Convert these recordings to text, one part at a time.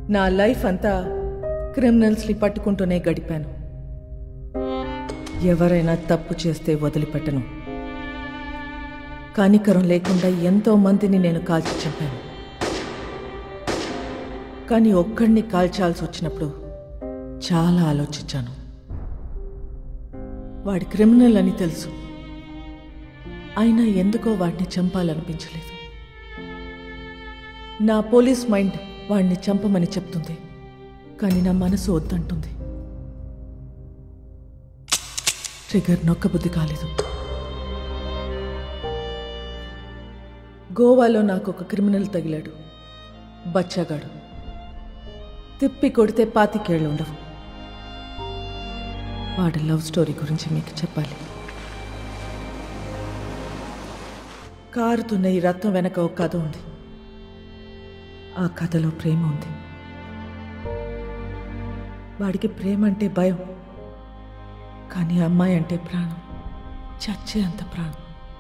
నా లైఫ్ అంతా క్రిమినల్స్ని పట్టుకుంటూనే గడిపాను ఎవరైనా తప్పు చేస్తే వదిలిపెట్టను కనికరం లేకుండా ఎంతో మందిని నేను కాల్చి చంపాను కానీ ఒక్కడిని కాల్చాల్సి వచ్చినప్పుడు చాలా ఆలోచించాను వాడి క్రిమినల్ అని తెలుసు అయినా ఎందుకో వాడిని చంపాలనిపించలేదు నా పోలీస్ మైండ్ వాడిని చంపమని చెప్తుంది కానీ నా మనసు వద్దంటుంది ట్రిగర్ నొక్కబుద్ధి కాలేదు గోవాలో నాకు ఒక క్రిమినల్ తగిలాడు బచ్చగాడు తిప్పి కొడితే పాతికేళ్ళు ఉండవు వాడి లవ్ స్టోరీ గురించి మీకు చెప్పాలి కారుతున్న ఈ రత్నం వెనక ఒక కథ ఉంది ఆ కథలో ప్రేమ ఉంది వాడికి ప్రేమ అంటే భయం కానీ అమ్మాయి అంటే ప్రాణం చచ్చే అంత ప్రాణం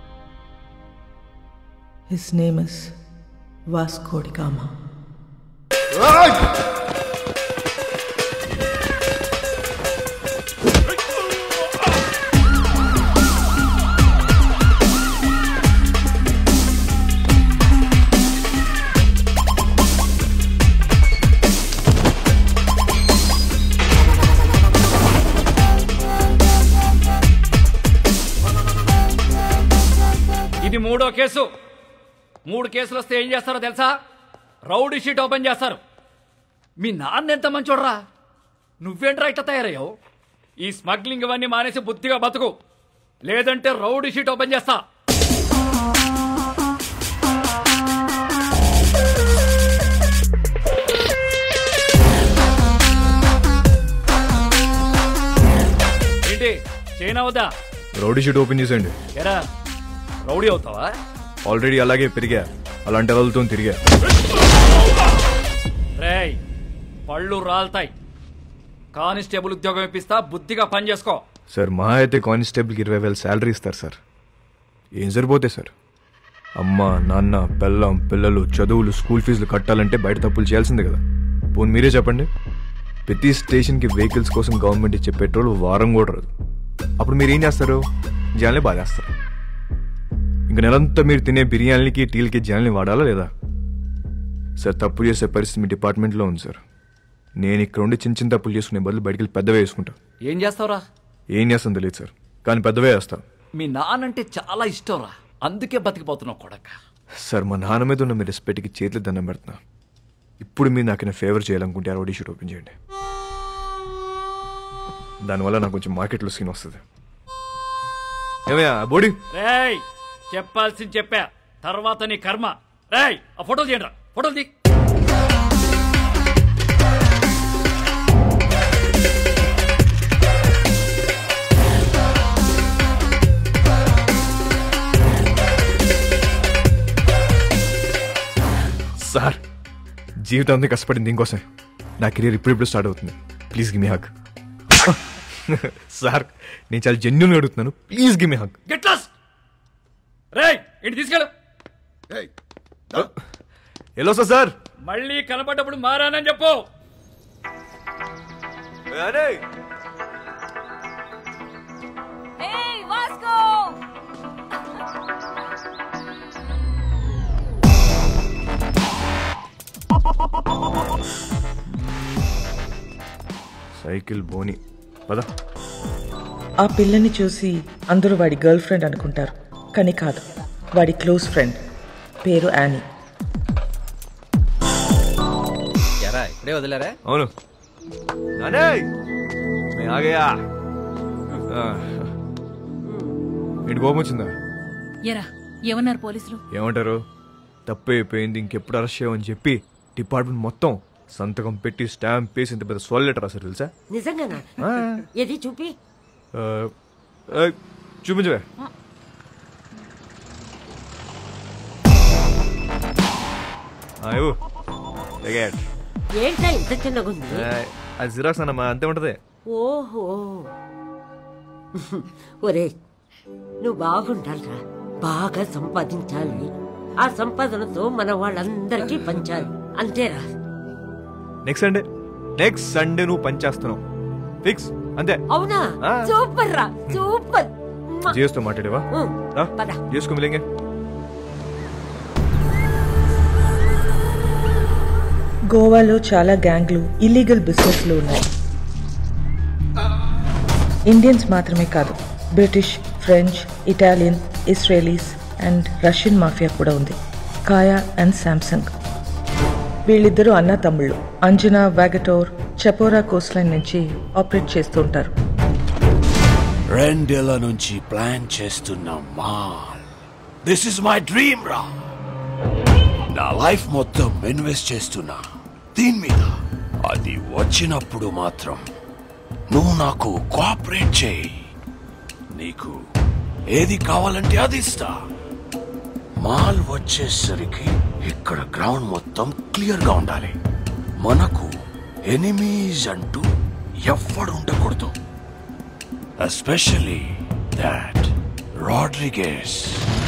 his name is Vasco da Gama ఇది మూడో కేసు మూడు కేసులు వస్తే ఏం చేస్తారో తెలుసా రౌడీ షీట్ ఓపెన్ చేస్తారు మీ నాన్న ఎంత మంచోడ్రా నువ్వేంట్రా ఇట్లా తయారయ్యావు ఈ స్మగ్లింగ్ ఇవన్నీ మానేసి బుద్ధిగా బతుకు లేదంటే రౌడీ షీట్ ఓపెన్ చేస్తా ఏంటి చైనా వద్దా రౌడీ షీట్ ఓపెన్ చేసేయండి ఎరా రౌడీ అవుతావా ఆల్రెడీ అలాగే పెరిగా అలాంటి వాళ్ళతో తిరిగా రేయ్ పళ్ళు రాల్తాయి కానిస్టేబుల్ ఉద్యోగం ఇప్పిస్తా బుద్ధిగా పని చేసుకో సార్ మా అయితే కానిస్టేబుల్కి ఇరవై వేలు శాలరీ ఇస్తారు సార్ ఏం సరిపోతాయి సార్ అమ్మ నాన్న పెళ్ళం పిల్లలు చదువులు స్కూల్ ఫీజులు కట్టాలంటే బయట తప్పులు చేయాల్సిందే కదా పోనీ మీరే చెప్పండి ప్రతి స్టేషన్కి వెహికల్స్ కోసం గవర్నమెంట్ ఇచ్చే పెట్రోల్ వారం కూడా రాదు అప్పుడు మీరు ఏం చేస్తారు జనాల్ని బాధేస్తారు ఇంక నెలంతా మీరు తినే బిర్యానీలకి టీలకి జనాల్ని వాడాలా లేదా సార్ తప్పు చేసే పరిస్థితి మీ డిపార్ట్మెంట్లో ఉంది సార్ నేను ఇక్కడ ఉండి చిన్న చిన్న తప్పులు చేసుకునే బదులు బయటికి వెళ్ళి పెద్దవే వేసుకుంటా ఏం చేస్తావురా ఏం చేస్తాను తెలియదు సార్ కానీ పెద్దవే వేస్తా మీ నాన్నంటే చాలా ఇష్టంరా అందుకే బతికిపోతున్నావు కొడక సార్ మా నాన్న మీద ఉన్న మీ రెస్పెక్ట్కి చేతులు దండం పెడుతున్నా ఇప్పుడు మీరు నాకు ఫేవర్ చేయాలనుకుంటే ఆ షూట్ ఓపెన్ చేయండి దానివల్ల నాకు కొంచెం మార్కెట్లో సీన్ వస్తుంది ఏమయ్యా బోడీ రేయ్ చెప్పాల్సింది చెప్పా తర్వాత నీ కర్మ రేయ్ ఆ ఫోటోలు తీయండి ఫోటోలు తీ సార్ జీవితాంతం కష్టపడింది దీనికోసం నా కెరీర్ ఇప్పుడిప్పుడు స్టార్ట్ అవుతుంది ప్లీజ్ గిమ్ హక్ సార్ నేను చాలా జెన్యున్గా అడుగుతున్నాను ప్లీజ్ గిమ్ హక్ గెట్ లాస్ట్ రేయ్ ఇంటి తీసుకెళ్ళు ఎలా వస్తా సార్ మళ్ళీ కనపడ్డప్పుడు మారానని చెప్పు Hey, Vasco! సైకిల్ బోని పద ఆ పిల్లని చూసి అందరూ వాడి గర్ల్ ఫ్రెండ్ అనుకుంటారు కానీ కాదు వాడి క్లోజ్ ఫ్రెండ్ పేరు యానీ ఎరా ఇప్పుడే వదిలేరా అవును నానే మే ఆగయా ఇంటి కోపం వచ్చిందా ఎరా ఏమన్నారు పోలీసులు ఏమంటారు తప్పు అయిపోయింది ఇంకెప్పుడు అరెస్ట్ చేయమని చెప్పి డిపార్ట్మెంట్ మొత్తం సంతకం పెట్టి స్టాంప్ వేసి ఇంత పెద్ద సోల్ లెటర్ రాశారు తెలుసా నిజంగానా ఆ, ఏది చూపి ఆ, ఆ, చూపించవే ఆ, ఇవ్వు. Take it. ఏంటా ఇంత చిన్నగుంది ఆ, అది జిరాక్స్ అన్నమా అంతే ఉంటది ఓహో ఒరే నువ్వు బాగుండాలిరా బాగా సంపాదించాలి ఆ సంపాదనతో మన వాళ్ళందరికీ పంచాలి అంతేరా నెక్స్ట్ సండే నెక్స్ట్ సండే నువ్వు పని చేస్తున్నావు ఫిక్స్ అంతే అవునా ఆ. సూపర్ రా సూపర్ మ్మ. జియోస్తో మాట్లాడేవా ఉమ్, పద. జియోస్కో మిలేంగే గోవాలో చాలా గ్యాంగ్లు ఇల్లీగల్ బిజినెస్లు ఉన్నాయి ఇండియన్స్ మాత్రమే కాదు British French Italian Israelis and Russian mafia కూడా ఉంది కాయా అండ్ శాంసంగ్ వీళ్ళిద్దరూ అన్న తమ్ముళ్ళు అంజనా వాగటోర్ చపోరా కోస్ట్ లైన్ నుంచి ఆపరేట్ చేస్తూ ఉంటారు రెండేళ్ల నుంచి ప్లాన్ చేస్తున్న mall this is my dream రా నా లైఫ్ మొత్తం ఇన్వెస్ట్ చేస్తున్నా దీని మీద అది వచ్చినప్పుడు మాత్రం నువ్వు నాకు కోఆపరేట్ చేయి నీకు ఏది కావాలంటే అది ఇస్తా మాల్ వచ్చేసరికి ఇక్కడ గ్రౌండ్ మొత్తం క్లియర్ గా ఉండాలి మనకు ఎనిమీస్ అంటూ ఎవ్వడు ఉండకూడదు especially that Rodrigues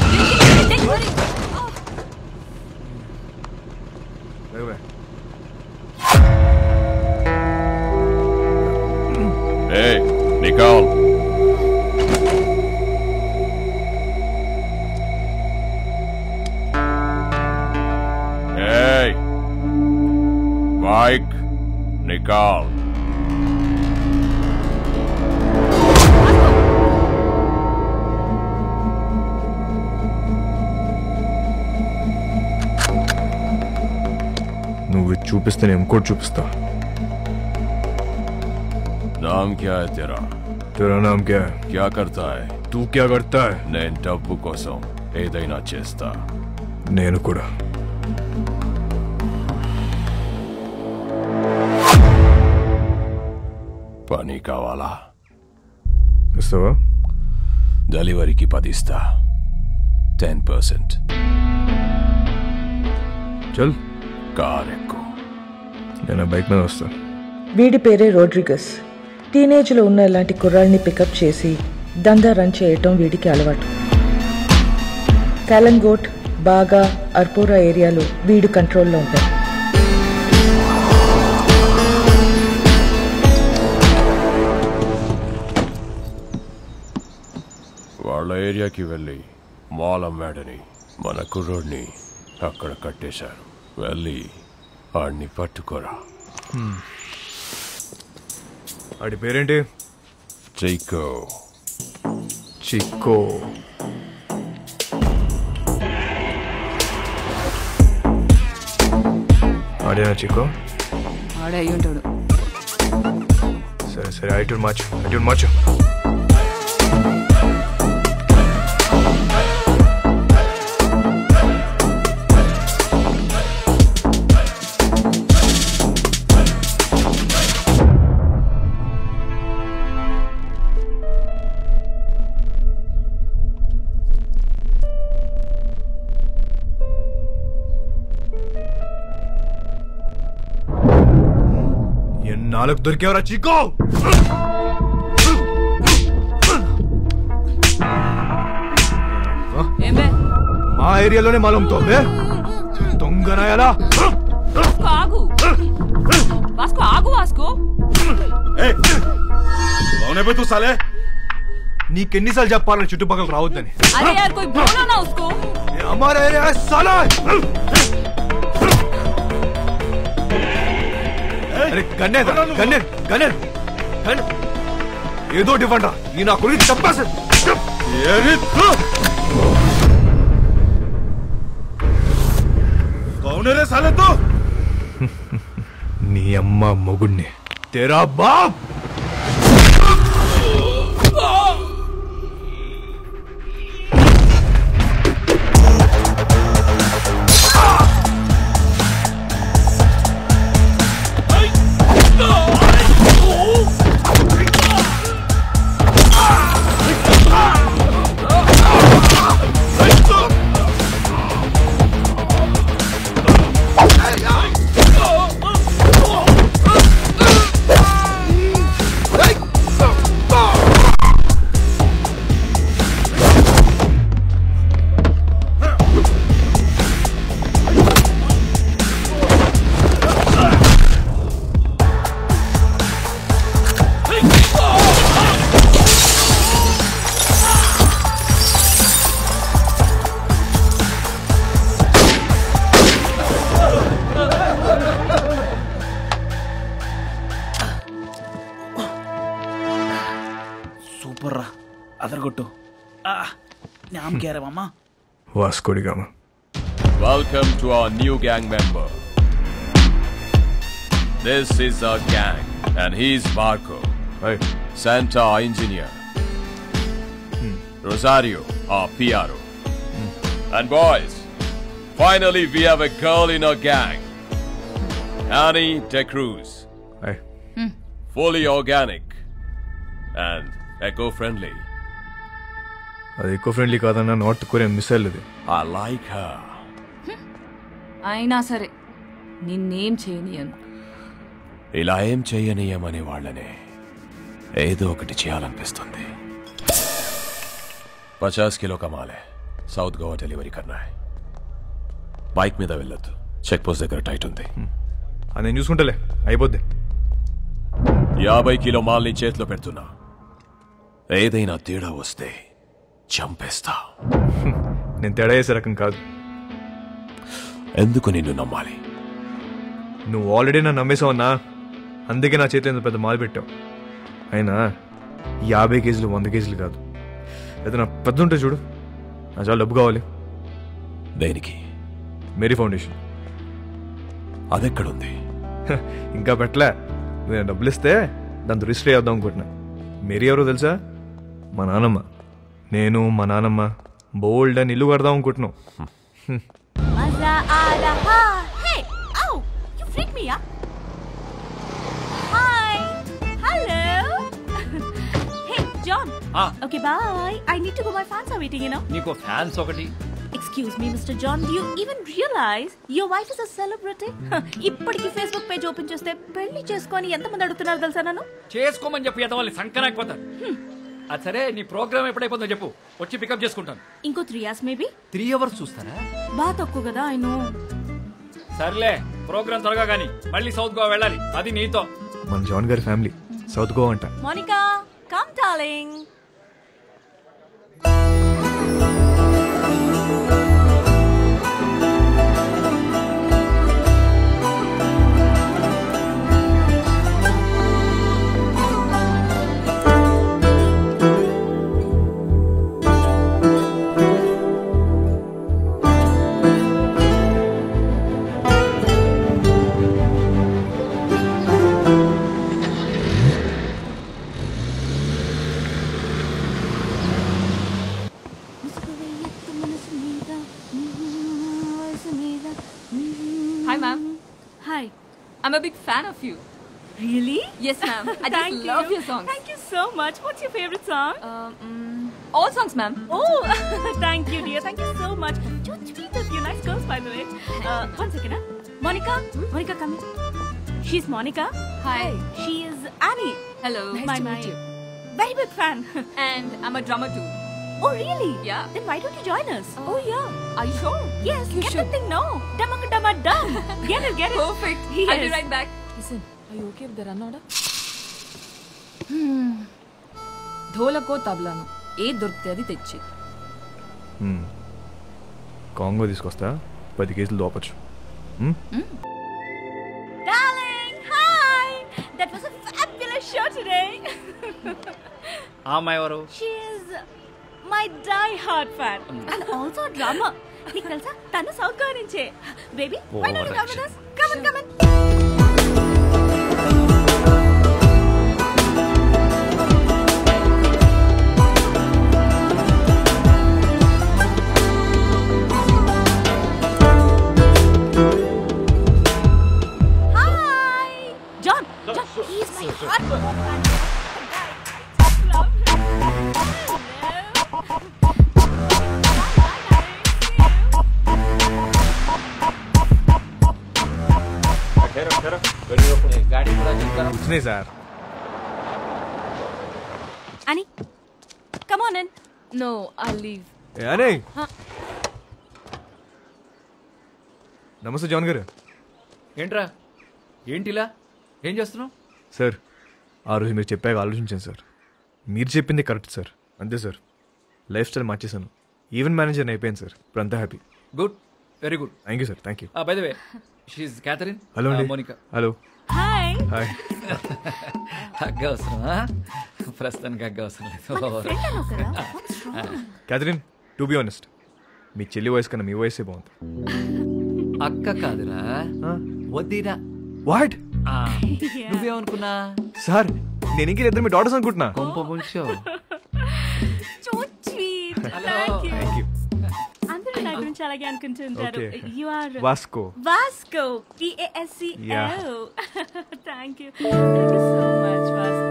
Hey, Nicole. Hey. Mike. Nicole. నువ్వు ఇది చూపిస్తే నేను ఇంకోటి చూపిస్తా नाम क्या है तेरा तेरा नाम क्या है क्या करता है तू क्या करता है నేను డబ్బు కోసం ఏదైనా చేస్తా నేను కూడా పని కావాలా ఇస్తావా డెలివరీకి పదిస్తా టెన్ పర్సెంట్ చల్ కార్ ఎక్కువ నేను ఆ బైక్ మీద వస్తా వీడి పేరే రోడ్రిగస్ టీనేజ్లో ఉన్న ఇలాంటి కుర్రాళ్ళని పికప్ చేసి దందా రన్ చేయటం వీడికి అలవాటు కాలంగోట్ బాగా అర్పోరా ఏరియాలో వీడు కంట్రోల్లో ఉంటాడు వాళ్ళ ఏరియాకి వెళ్ళి మాల్ అమ్మాడని మన కుర్రోడిని అక్కడ కట్టేశారు వెళ్ళి ఆడిని పట్టుకోరా ఆడి పేరేంటి చైకో చిక్కో ఆడేనా చిక్కో ఆడే అయ్యి ఉంటాడు సరే సరే ఐటూన్ మార్చు ఐటూన్ మార్చు ఎన్నాళ్ళకు దొరికేవరా చిక్కో ఏమే మా ఏరియాలోనే మాలంతో దొంగన ఎలా వాస్కో ఆగు వాస్కో ఆగు వాస్కో कौन है बे तू साले నీకెన్నిసార్లు చెప్పాలని చుట్టుపక్కల రావద్దని अरे यार कोई बोलो ना उसको ये हमारा एरिया है साला అరే గన్నే గన్నే గన్నే గన్ ఏదో డిఫరెంట్ రా ఈ నా గురించి చెప్పేసి कौन है रे साले तू నీ అమ్మ మొగుడిని తెరా బాప్ కొట్టు ఆ, నామకేరవమ్మా Vasco da Gama Welcome to our new gang member. This is our gang, and he's Marco, hi Santa our engineer, Rosario our PRO. And boys, finally we have a girl in our gang, Annie De Cruz, hi fully organic and eco-friendly. అది ఎక్కువ friendly కాదన్న north Korean missile ఇది I like her. అయినా సరే నిన్నేం చేయనియను ఇలా ఏం చెయ్యనీయమనే వాళ్ళనే ఏదో ఒకటి చేయాలనిపిస్తుంది పచాస్ కిలో కమాలే సౌత్ గోవా డెలివరీ కన్నా బైక్ మీద వెళ్ళొద్దు చెక్ పోస్ట్ దగ్గర టైట్ ఉంది అది నేను చూసుకుంటలే అయిపోద్ది యాభై కిలో మాల్ని చేతిలో పెడుతున్నా ఏదైనా తేడా వస్తే చంపేస్తా నేను తేడా చేసే రకం కాదు ఎందుకు నిన్ను నమ్మాలి నువ్వు ఆల్రెడీ నన్ను నమ్మేసావన్నా అందుకే నా చేతిలో ఇంత పెద్ద మాలు పెట్టావు అయినా యాభై కేజీలు వంద కేజీలు కాదు ఏదైనా పెద్ద ఉంటే చూడు నా చాలా డబ్బు కావాలి దేనికి మేరీ ఫౌండేషన్ అదెక్కడుంది హ, ఇంకా పెట్టలే నేను డబ్బులు ఇస్తే దాంతో రిజిస్టర్ చేద్దాం అనుకుంటున్నా మేరీ ఎవరో తెలుసా మా నాన్నమ్మ నేను మా నాన్నమ్మ బోల్డ్ అని ఇల్లు కడదాం అనుకుంటున్నాం మజా ఆ రహా హే ఔ you freak me up hi hello hey John ఆ. Okay bye I need to go my fans are waiting you know నీకు ఫ్యాన్స్ ఒకటి excuse me mister John you even realise your wife is a celebrity ఇప్పటికి Facebook page open చేస్తే పెళ్లి చేసుకొని ఎంతమంది అడుగుతున్నారు తెలుసా నన్ను చేసుకోమని చెప్పి ఎదవాలి సంకనాకపోతారు అది సరే నీ ప్రోగ్రామ్ ఎప్పుడైపోతుందో చెప్పు వచ్చి పికప్ చేసుకుంటాను ఇంకో three years maybe three hours చూస్తారా బాగా తక్కువ కదా ఐ నో సర్లే ప్రోగ్రామ్ త్వరగా కానీ మళ్ళీ సౌత్ గోవా వెళ్ళాలి అది నీతో మన జాన్ గారి ఫ్యామిలీ సౌత్ గోవా అంట Monica come darling hi ma'am hi I'm a big fan of you really Yes, ma'am. I just Thank love you. your songs. Thank you so much. What's your favorite song? All songs ma'am Oh, thank you, dear. Thank you so much. You tweet of you nice girls, by the way. Uh, one second, huh? Monica, Monica, come here. She's Monica. Hi. She is Annie. Hello my, my very big fan. And I'm a drummer too oh, really? Yeah. Then why don't you join us? Oh, yeah. are you sure Yes, You get should. that thing now. Dumma dumma dum. Get it, get it. perfect Yes. i'll be right back Listen, are you okay with the run order? ధోలకో తబలాను ఏ దొరికితే అది తెచ్చి హ్మ్. Congo తీసుకొస్తా పది కేజీలు దోపచ్చు Darling, hi. That was a fabulous show today. ఆ అమ్మాయి ఎవరు She is my die-hard fan and also a drummer. నీకు తెలుసా తను సౌత్ గోవా నుంచే baby why don't you come with us? Come on, come on. Hi, John. John, he's my hardcore fan. The guy I love వచ్చినాయి sir Annie, come on in. No I leave ఏ, అనే నమస్తే John గారు ఏంట్రా ఏంటిలా ఏం చేస్తున్నావు sir ఆ రోజు మీరు చెప్పాక ఆలోచించాను సార్ మీరు చెప్పింది కరెక్ట్ సార్ అంతే సార్ లైఫ్ స్టైల్ మార్చేశాను ఈవెంట్ మేనేజర్ అయిపోయాను సార్ ఇప్పుడు అంతా happy good very good thank you sir thank you by the way she Catherine hello అండి మోనికా హలో Hi. హాయ్ అగ్గ అవసరమా ప్రస్తుతానికి అగ్గ అవసరం ఫ్రెండ్ అన్నావు కదా లేదు క్యాథరిన్ టు బి ఆనెస్ట్ మీ చెల్లి వయసు కన్నా మీ వయసే బాగుంది అక్క కాదురా వద్దిరా వాట్ నువ్వేమనుకున్నా సార్ నేను ఇంకే ఇద్దరు మీ డాటర్స్ అనుకుంటున్నా కొంప ముంచో so sweet Hello. Thank you అందరూ నా గురించి అలాగే అనుకుంటుంటారు Okay. You are Vasco Vasco P A S C Yeah. O thank you thank you so much Vasco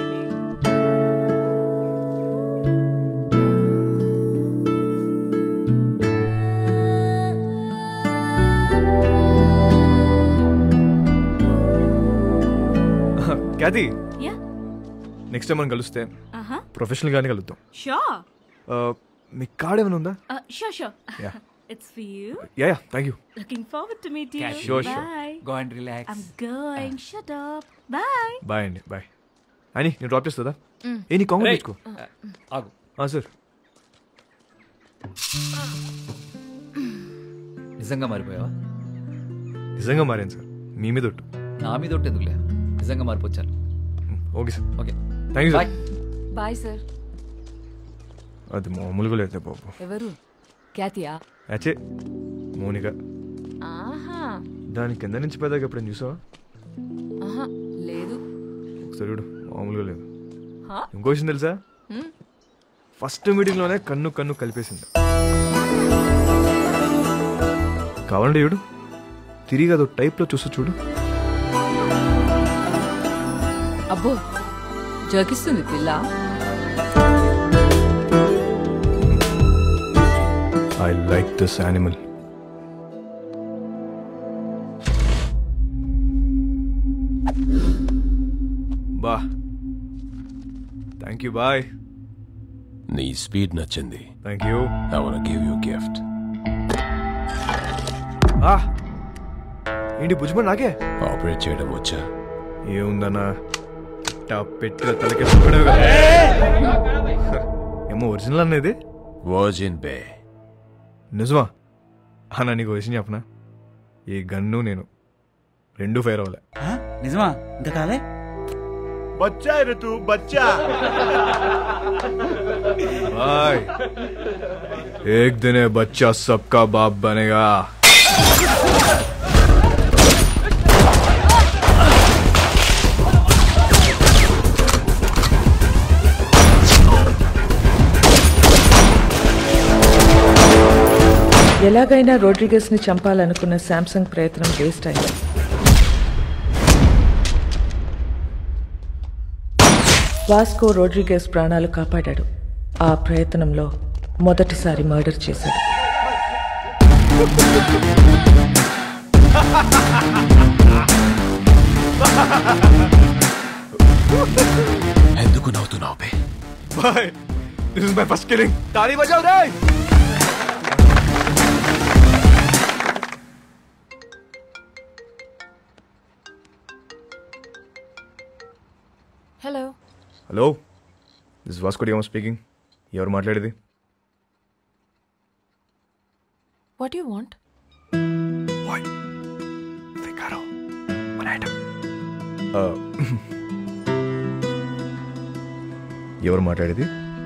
Cathy yeah next time మనం కలిస్తే ఆహా ప్రొఫెషనల్ గానే కలుద్దాం షూర్ Uh, మీ కార్డ్ ఏమైనా ఉందా sure sure Yeah. It's for you yeah yeah thank you Looking forward to meet you. Cash. Sure, sure. Bye. Go and relax I'm going. Shut up. Bye. Bye అండి bye అని నేను drop చేస్తుందా ఏ నీ కాంగ్రెస్ తెచ్చుకో ఆగు sir నిజంగా మారిపోయావా నిజంగా మారాను సార్ మీ మీద ఒట్టు నా మీద ఒకటి ఎందుకులే నిజంగా మారిపోచ్చాను okay sir okay thank you bye sir bye sir అది మామూలుగా లేదు బాబు ఎవరు ఖ్యాతియా అచ్చే మోనిక ఆహా దాని కింద నుంచి పెద్దగా ఎప్పుడైనా చూసావా ఆహా లేదు ఒకసారి చూడు మామూలుగా లేదు హా? ఇంకో విషయం తెలుసా హ్మ్. ఫస్ట్ మీటింగ్లోనే కన్ను కన్ను కలిపేసింది కావాలంటే చూడు తిరిగి అదో టైప్లో చూస్తూ చూడు అబ్బో జోకిస్తుంది పిల్ల ఐ లైక్ దిస్ యానిమల్ బా థ్యాంక్ యూ బాయ్ నీ స్పీడ్ నచ్చింది thank you I want give you gift ఆ ఏంటి భుజ్మన్ నాకే ఆపరేట్ చేయడం వచ్చా ఏముందన్నా ఇట్టా పెట్టిన తలకి పడవు కదా ఏమో ఒరిజినల్ అనేది వర్జిన్ బే నిజమా అన్న నీకు విషయం చెప్పనా ఈ గన్ను నేను రెండు ఫైర్ అవ్వలే నిజమా ఇంకా కాలే बच्चा है रे तू बच्चा भाई एक दिन ये बच्चा सबका बाप बनेगा ఎలాగైనా రోడ్రిగస్ ని చంపాలనుకున్న శాంసంగ్ ప్రయత్నం వేస్ట్ అయింది వాస్కో రోడ్రిగస్ ప్రాణాలు కాపాడాడు ఆ ప్రయత్నంలో మొదటిసారి మర్డర్ చేశాడు ఎందుకు నవ్వుతున్నావు బే भाई this is my first killing ताली बजाओ रे హలో హలో దిస్ వాస్కో డియామో స్పీకింగ్ ఎవరు మాట్లాడేది వాట్ యు వాంట్ Uh, ఎవరు మాట్లాడేది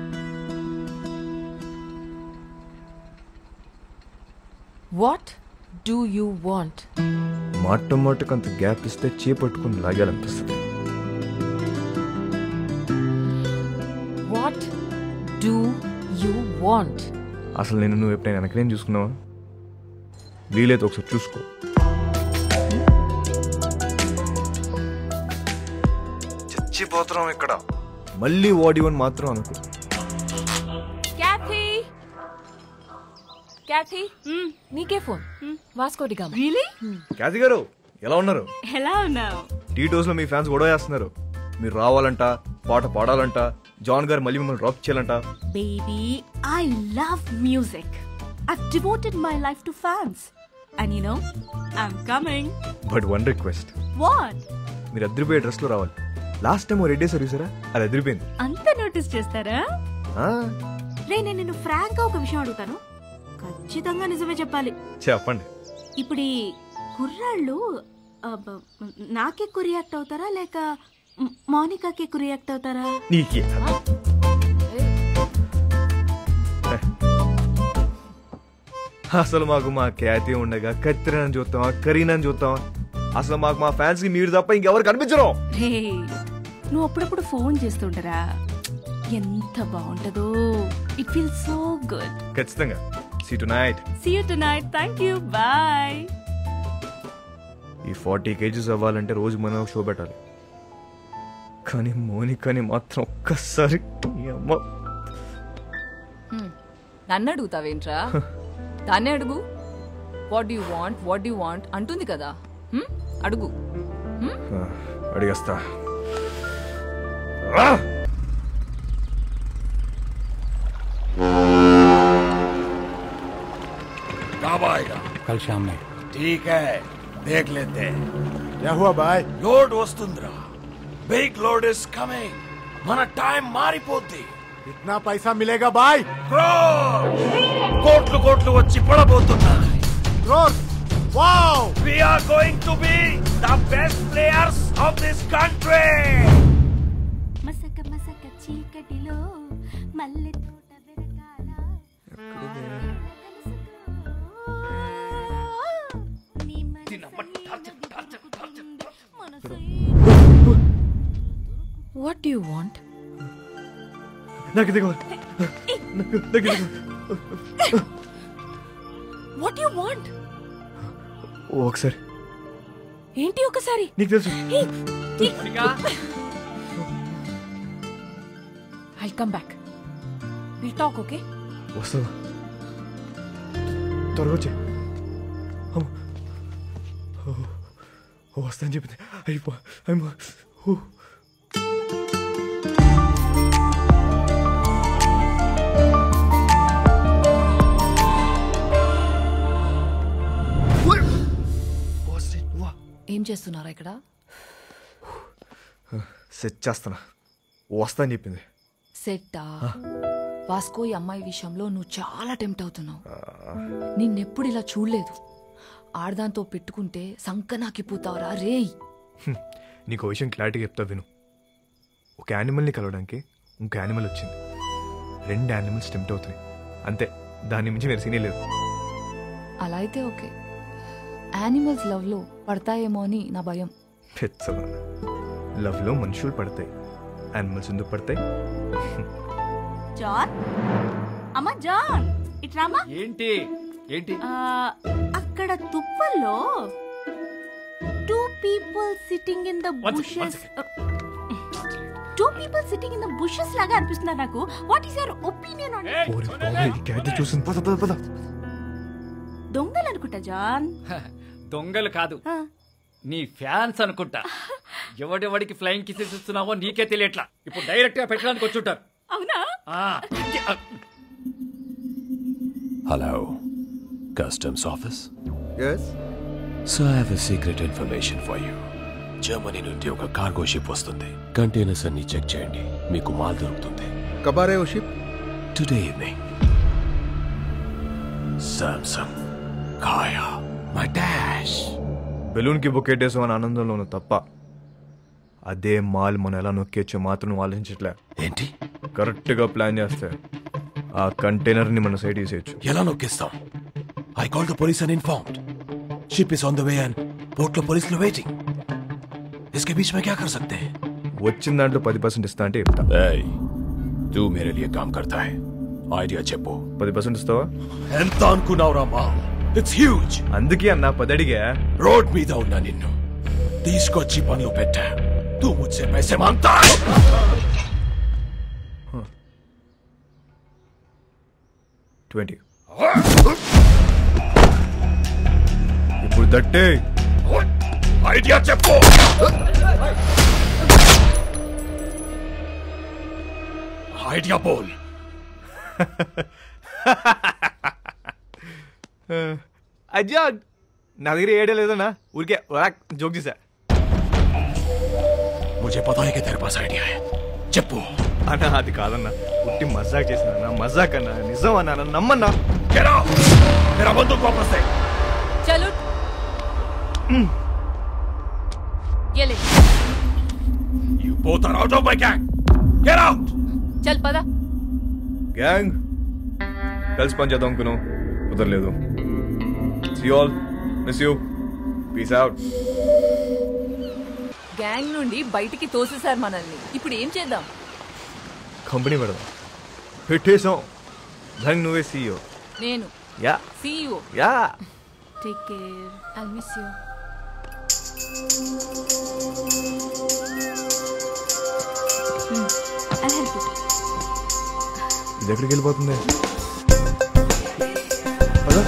వాట్ డూ యూ వాంట్ మాట మాటకు అంత గ్యాప్ ఇస్తే చేపట్టుకుని లాగాలనిపిస్తుంది వాట్ డూ యూ వాంట్ అసలు నేను నువ్వు ఎప్పుడైనా వెనకనేం చూసుకున్నావా వీలైతే ఒకసారి చూసుకో చచ్చిపోతున్నాం ఇక్కడ మళ్ళీ వాడివని మాత్రం అనుకో క్యాథీ క్యాథీ నీకే ఫోన్ వాస్కోటి గామా రియలీ క్యాతి గారు ఎలా ఉన్నారు ఎలా ఉన్నావు టీ టోస్ లో మీ ఫ్యాన్స్ గొడవ చేస్తున్నారు మీరు రావాలంట పాట పాడాలంట జాన్ గారు మళ్ళీ మిమ్మల్ని డ్రాప్ చేయాలంట Baby, I love music. I've devoted my life to fans. And you know, I'm coming. But one request What? మీరు అద్దరిపోయే డ్రెస్ లో రావాలి లాస్ట్ టైం రెడ్ డే సర్వీసరా అది అదిరిపోయింది అంత నోటీస్ చేస్తారా ఆ, రే నేను నిన్ను ఫ్రాంక్ గా ఒక విషయం అడుగుతాను ఖచ్చితంగా నిజమే చెప్పాలి చెప్పండి ఇప్పుడు ఈ కుర్రాళ్ళు ఆ, బ- నాకెక్కువ రియాక్ట్ అవుతారా లేక మ్- మౌనికాకి ఎక్కువ రియాక్ట్ అవుతారా నీకే అసలు మాకు మా ఖ్యాతి ఉండగా కత్తిరని చూస్తావా కరీనని చూస్తావా అసలు మాకు మా ఫ్యాన్స్ కి మీరు తప్ప ఇంకెవరు కనిపించరు హే నువ్వు అప్పుడప్పుడు ఫోన్ చేస్తుంటారా ఎంత బాగుంటుందో ఇట్ ఫీల్ సో గుడ్ ఖచ్చితంగా see tonight see you tonight thank you bye ఈ ఫార్టీ కేజీస్ అవ్వాలంటే రోజు మనం ఒక షో పెట్టాలి కానీ మోనికని మాత్రం ఒక్కసారి ఈ అమ్మ నన్ను అడుగుతావేంట్రా దాన్నే అడుగు what you want what you want అంటుంది కదా హ్మ్? అడుగు హ్మ్? ఆ, అడిగేస్తా कब आएगा कल शाम में ठीक है देख लेते हैं क्या हुआ भाई లోడ్ వస్తుందిరా బిగ్ లోడ్ ఇస్ కమింగ్ మన టైం మారిపోద్ది कितना पैसा मिलेगा भाई కోట్లు కోట్లు వచ్చి పడబోతున్నాయి crore wow we are going to be the best players of this country మసక మసక చీకటిలో మల్లె తోట వెనకాల నీ మనసు వాట్ యు వాంట్ నాకు ఇది కావాలి నాకు నాకు ఇది కావాలి. వాట్ యు వాంట్ ఓ, ఒకసారి ఏంటి ఒకసారి నీకు తెలుసు I come back will talk okay వస్తావా త్వరగా వచ్చే వస్తా అని చెప్పింది అయిపో అమ్మా ఓ. ఏం చేస్తున్నారా ఇక్కడ సెట్ చేస్తానా వస్తా అని చెప్పింది సెట్టా వాస్కో ఈ అమ్మాయి విషయంలో నువ్వు చాలా టెంప్ట్ అవుతున్నావు నిన్నెప్పుడు ఇలా చూడలేదు ఆడదాంతో పెట్టుకుంటే సంకనాకిపోతావురా రేయ్ హ్మ్. నీకు విషయం క్లారిటీగా చెప్తా విను ఒక యానిమల్ని కలవడానికి ఇంకో యానిమల్ వచ్చింది రెండు యానిమల్స్ టెంప్ట్ అవుతున్నాయి అంతే దాని మించి వేరే సీనే లేదు అలా అయితే ఓకే యానిమల్స్ లవ్లో పడతాయేమో అని నా భయం పెచ్చదా లవ్లో మనుషులు పడతాయి యానిమల్స్ ఎందుకు పడతాయి జాన్ అమ్మ జాన్ ఇట్రామా ఏంటి ఏంటి ఆ, అక్కడ తుప్పల్లో two people sitting in the One second, one bushes two people sitting in the bushes లాగా అనిపిస్తుంది నాకు what is your opinion on ఓరి బాబోయ్, ఈ క్యాట్ చూసింది పద పద పద దొంగలు అనుకుంటా జాన్ దొంగలు కాదు నీ ఫ్యాన్స్ అనుకుంటా ఎవడెవడికి ఫ్లయింగ్ కిసెస్ ఇస్తున్నావో నీకే తెలియట్లా ఇప్పుడు డైరెక్ట్ గా పెట్టడానికి వచ్చుంటారు అవునా ఆ, hello customs office yes so I have a secret information for you Germany నుండి ఒక కార్గో షిప్ వస్తుంది కంటైనర్స్ అన్ని చెక్ చేయండి మీకు మాల్ దొరుకుతుంది కబారే ఓ షిప్ టుడే ఈవినింగ్ సామ్సంగ్ కాయా మై డాష్ బెలూన్కి బొక్కెట్టేసాం అని ఆనందంలో ఉన్న తప్ప అదే మాల్ మనం ఎలా నొక్కేచ్చో మాత్రం నువ్వు ఆలోచించట్లే ఏంటి కరెక్ట్గా ప్లాన్ చేస్తే ఆ కంటైనర్ని మన సైడ్ తీసేయచ్చు ఎలా నొక్కిస్తాం I call the police and informed ship is on the way and port లో పోలీసులు వెయిటింగ్ इसके बीच में क्या कर सकते हैं వచ్చిన దాంట్లో పది పర్సెంట్ ఇస్తా అంటే చెప్తా तू मेरे लिए काम करता है ఐడియా చెప్పు పది పర్సెంట్ ఇస్తావా ఎంత అనుకున్నావురా మా ఇట్స్ హ్యూజ్ అందుకే అన్న పది అడిగా రోడ్ మీద ఉన్నా నిన్ను తీసుకొచ్చి పనులు పెట్టా తూ ముచ్చే పైసే మాంగతా ట్వంటీ ఇప్పుడు దట్టే ఐడియా చెప్పు ఐడియా బోల్ అజ్జా నా దగ్గర ఏడే లేదన్నా ఊరికే జోక్ చేశా मुझे पता है कि तेरे पास आइडिया है చెప్పు అన్నా అది కాదన్నా పుట్టి మజాక్ చేసిన మజాక్ అన్నా నిజం అన్నా నన్ను నమ్మన్నా Get out! मेरा बंदूक वापस दे చలో ये ले You Both are out of my gang. Get out! చల్ పదా గ్యాంగ్ కలిసి పని చేద్దాం అనుకున్నాం కుదరలేదు see all miss you peace out gang నుండి బయటికి తోసేశారు మనల్ని ఇప్పుడు ఏం చేద్దాం కంపెనీ పెడదాం పెట్టేశాం దానికి నువ్వే సీఈఓ నేను yeah CEO yeah take care I miss you I help you ఇది ఎక్కడికి వెళ్ళిపోతుంది పద.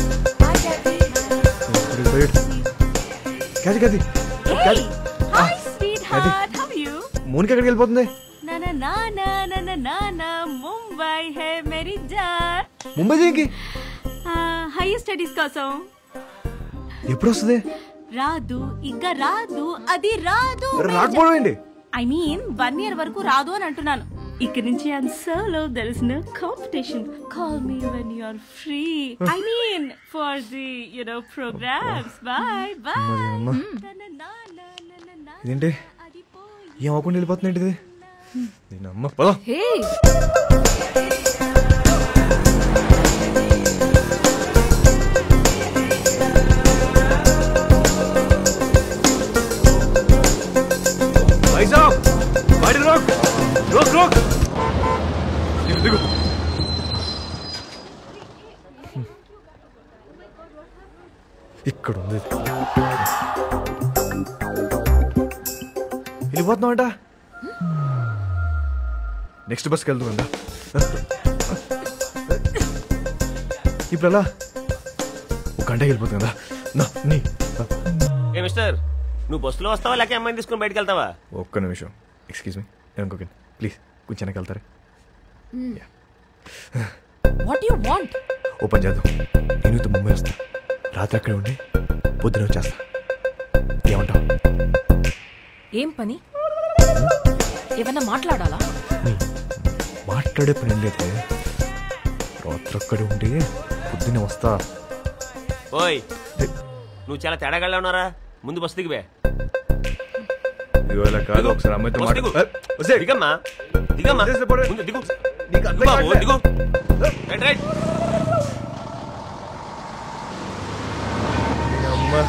ఇక్కడ బయట. Cathy Cathy Cathy hi sweet అది. హార్ట్ హౌ యు మూనికి ఎక్కడికి వెళ్ళిపోతుంది నా నా నా నా నా నా నా నా ముంబై హే మేరీ జాన్ ముంబై దేనికి హైయర్ స్టడీస్ కోసం ఎప్పుడు వస్తుంది రాదు ఇంకా రాదు అది రాదు రాకపోవడం ఏంటి ఐ మీన్ వన్ ఇయర్ వరకు రాదు అని అంటున్నాను ఇక్కడి నుంచి I'm solo there is no competition call me when you are free I mean for the you know programs bye bye అమ్మ. ఇదేంటి ఏం అవ్వకుండా వెళ్ళిపోతుంది ఏంటి ఇది నేను అమ్మ పద హే भाई साहब गाड़ी रोक रोक रोक दिगो दिगो ఇక్కడ ఉంది వెళ్ళిపోతున్నామంట నెక్స్ట్ బస్కి వెళ్తుందా ఇప్పుడు ఎలా ఒక గంటకి వెళ్ళిపోతుంది కదా నా నీ ఏ మిస్టర్ నువ్వు బస్సులో వస్తావా లేక అమ్మాయిని తీసుకుని బయటకు వెళ్తావా ఒక్క నిమిషం ఎక్స్క్యూజ్ మీ ఇంకొక ప్లీజ్ కొంచెం వెనక్కి వెళ్తారా వాట్ యు వాంట్ ఓ పని చేద్దాం నేను ఇంత ముంబై వస్తా రాత్రి అక్కడే ఉండి పొద్దున వచ్చేస్తా ఏమంటావు ఏం పని ఏమన్నా మాట్లాడాలా మాట్లాడే పని ఏం లేదు రాత్రి అక్కడే ఉండి పొద్దున్నే వస్తా ఓయ్ నువ్వు చాలా తేడాగా ఉన్నారా ముందు బస్సు దిగివే ఇదిగో ఇలా కాదు ఒకసారి అమ్మాయితో బస్సు దిగు. మాట్లాడు దిగమ్మా దిగమ్మా ముందు దిగు దిగు బాబు దిగు రైట్ రైట్ అమ్మా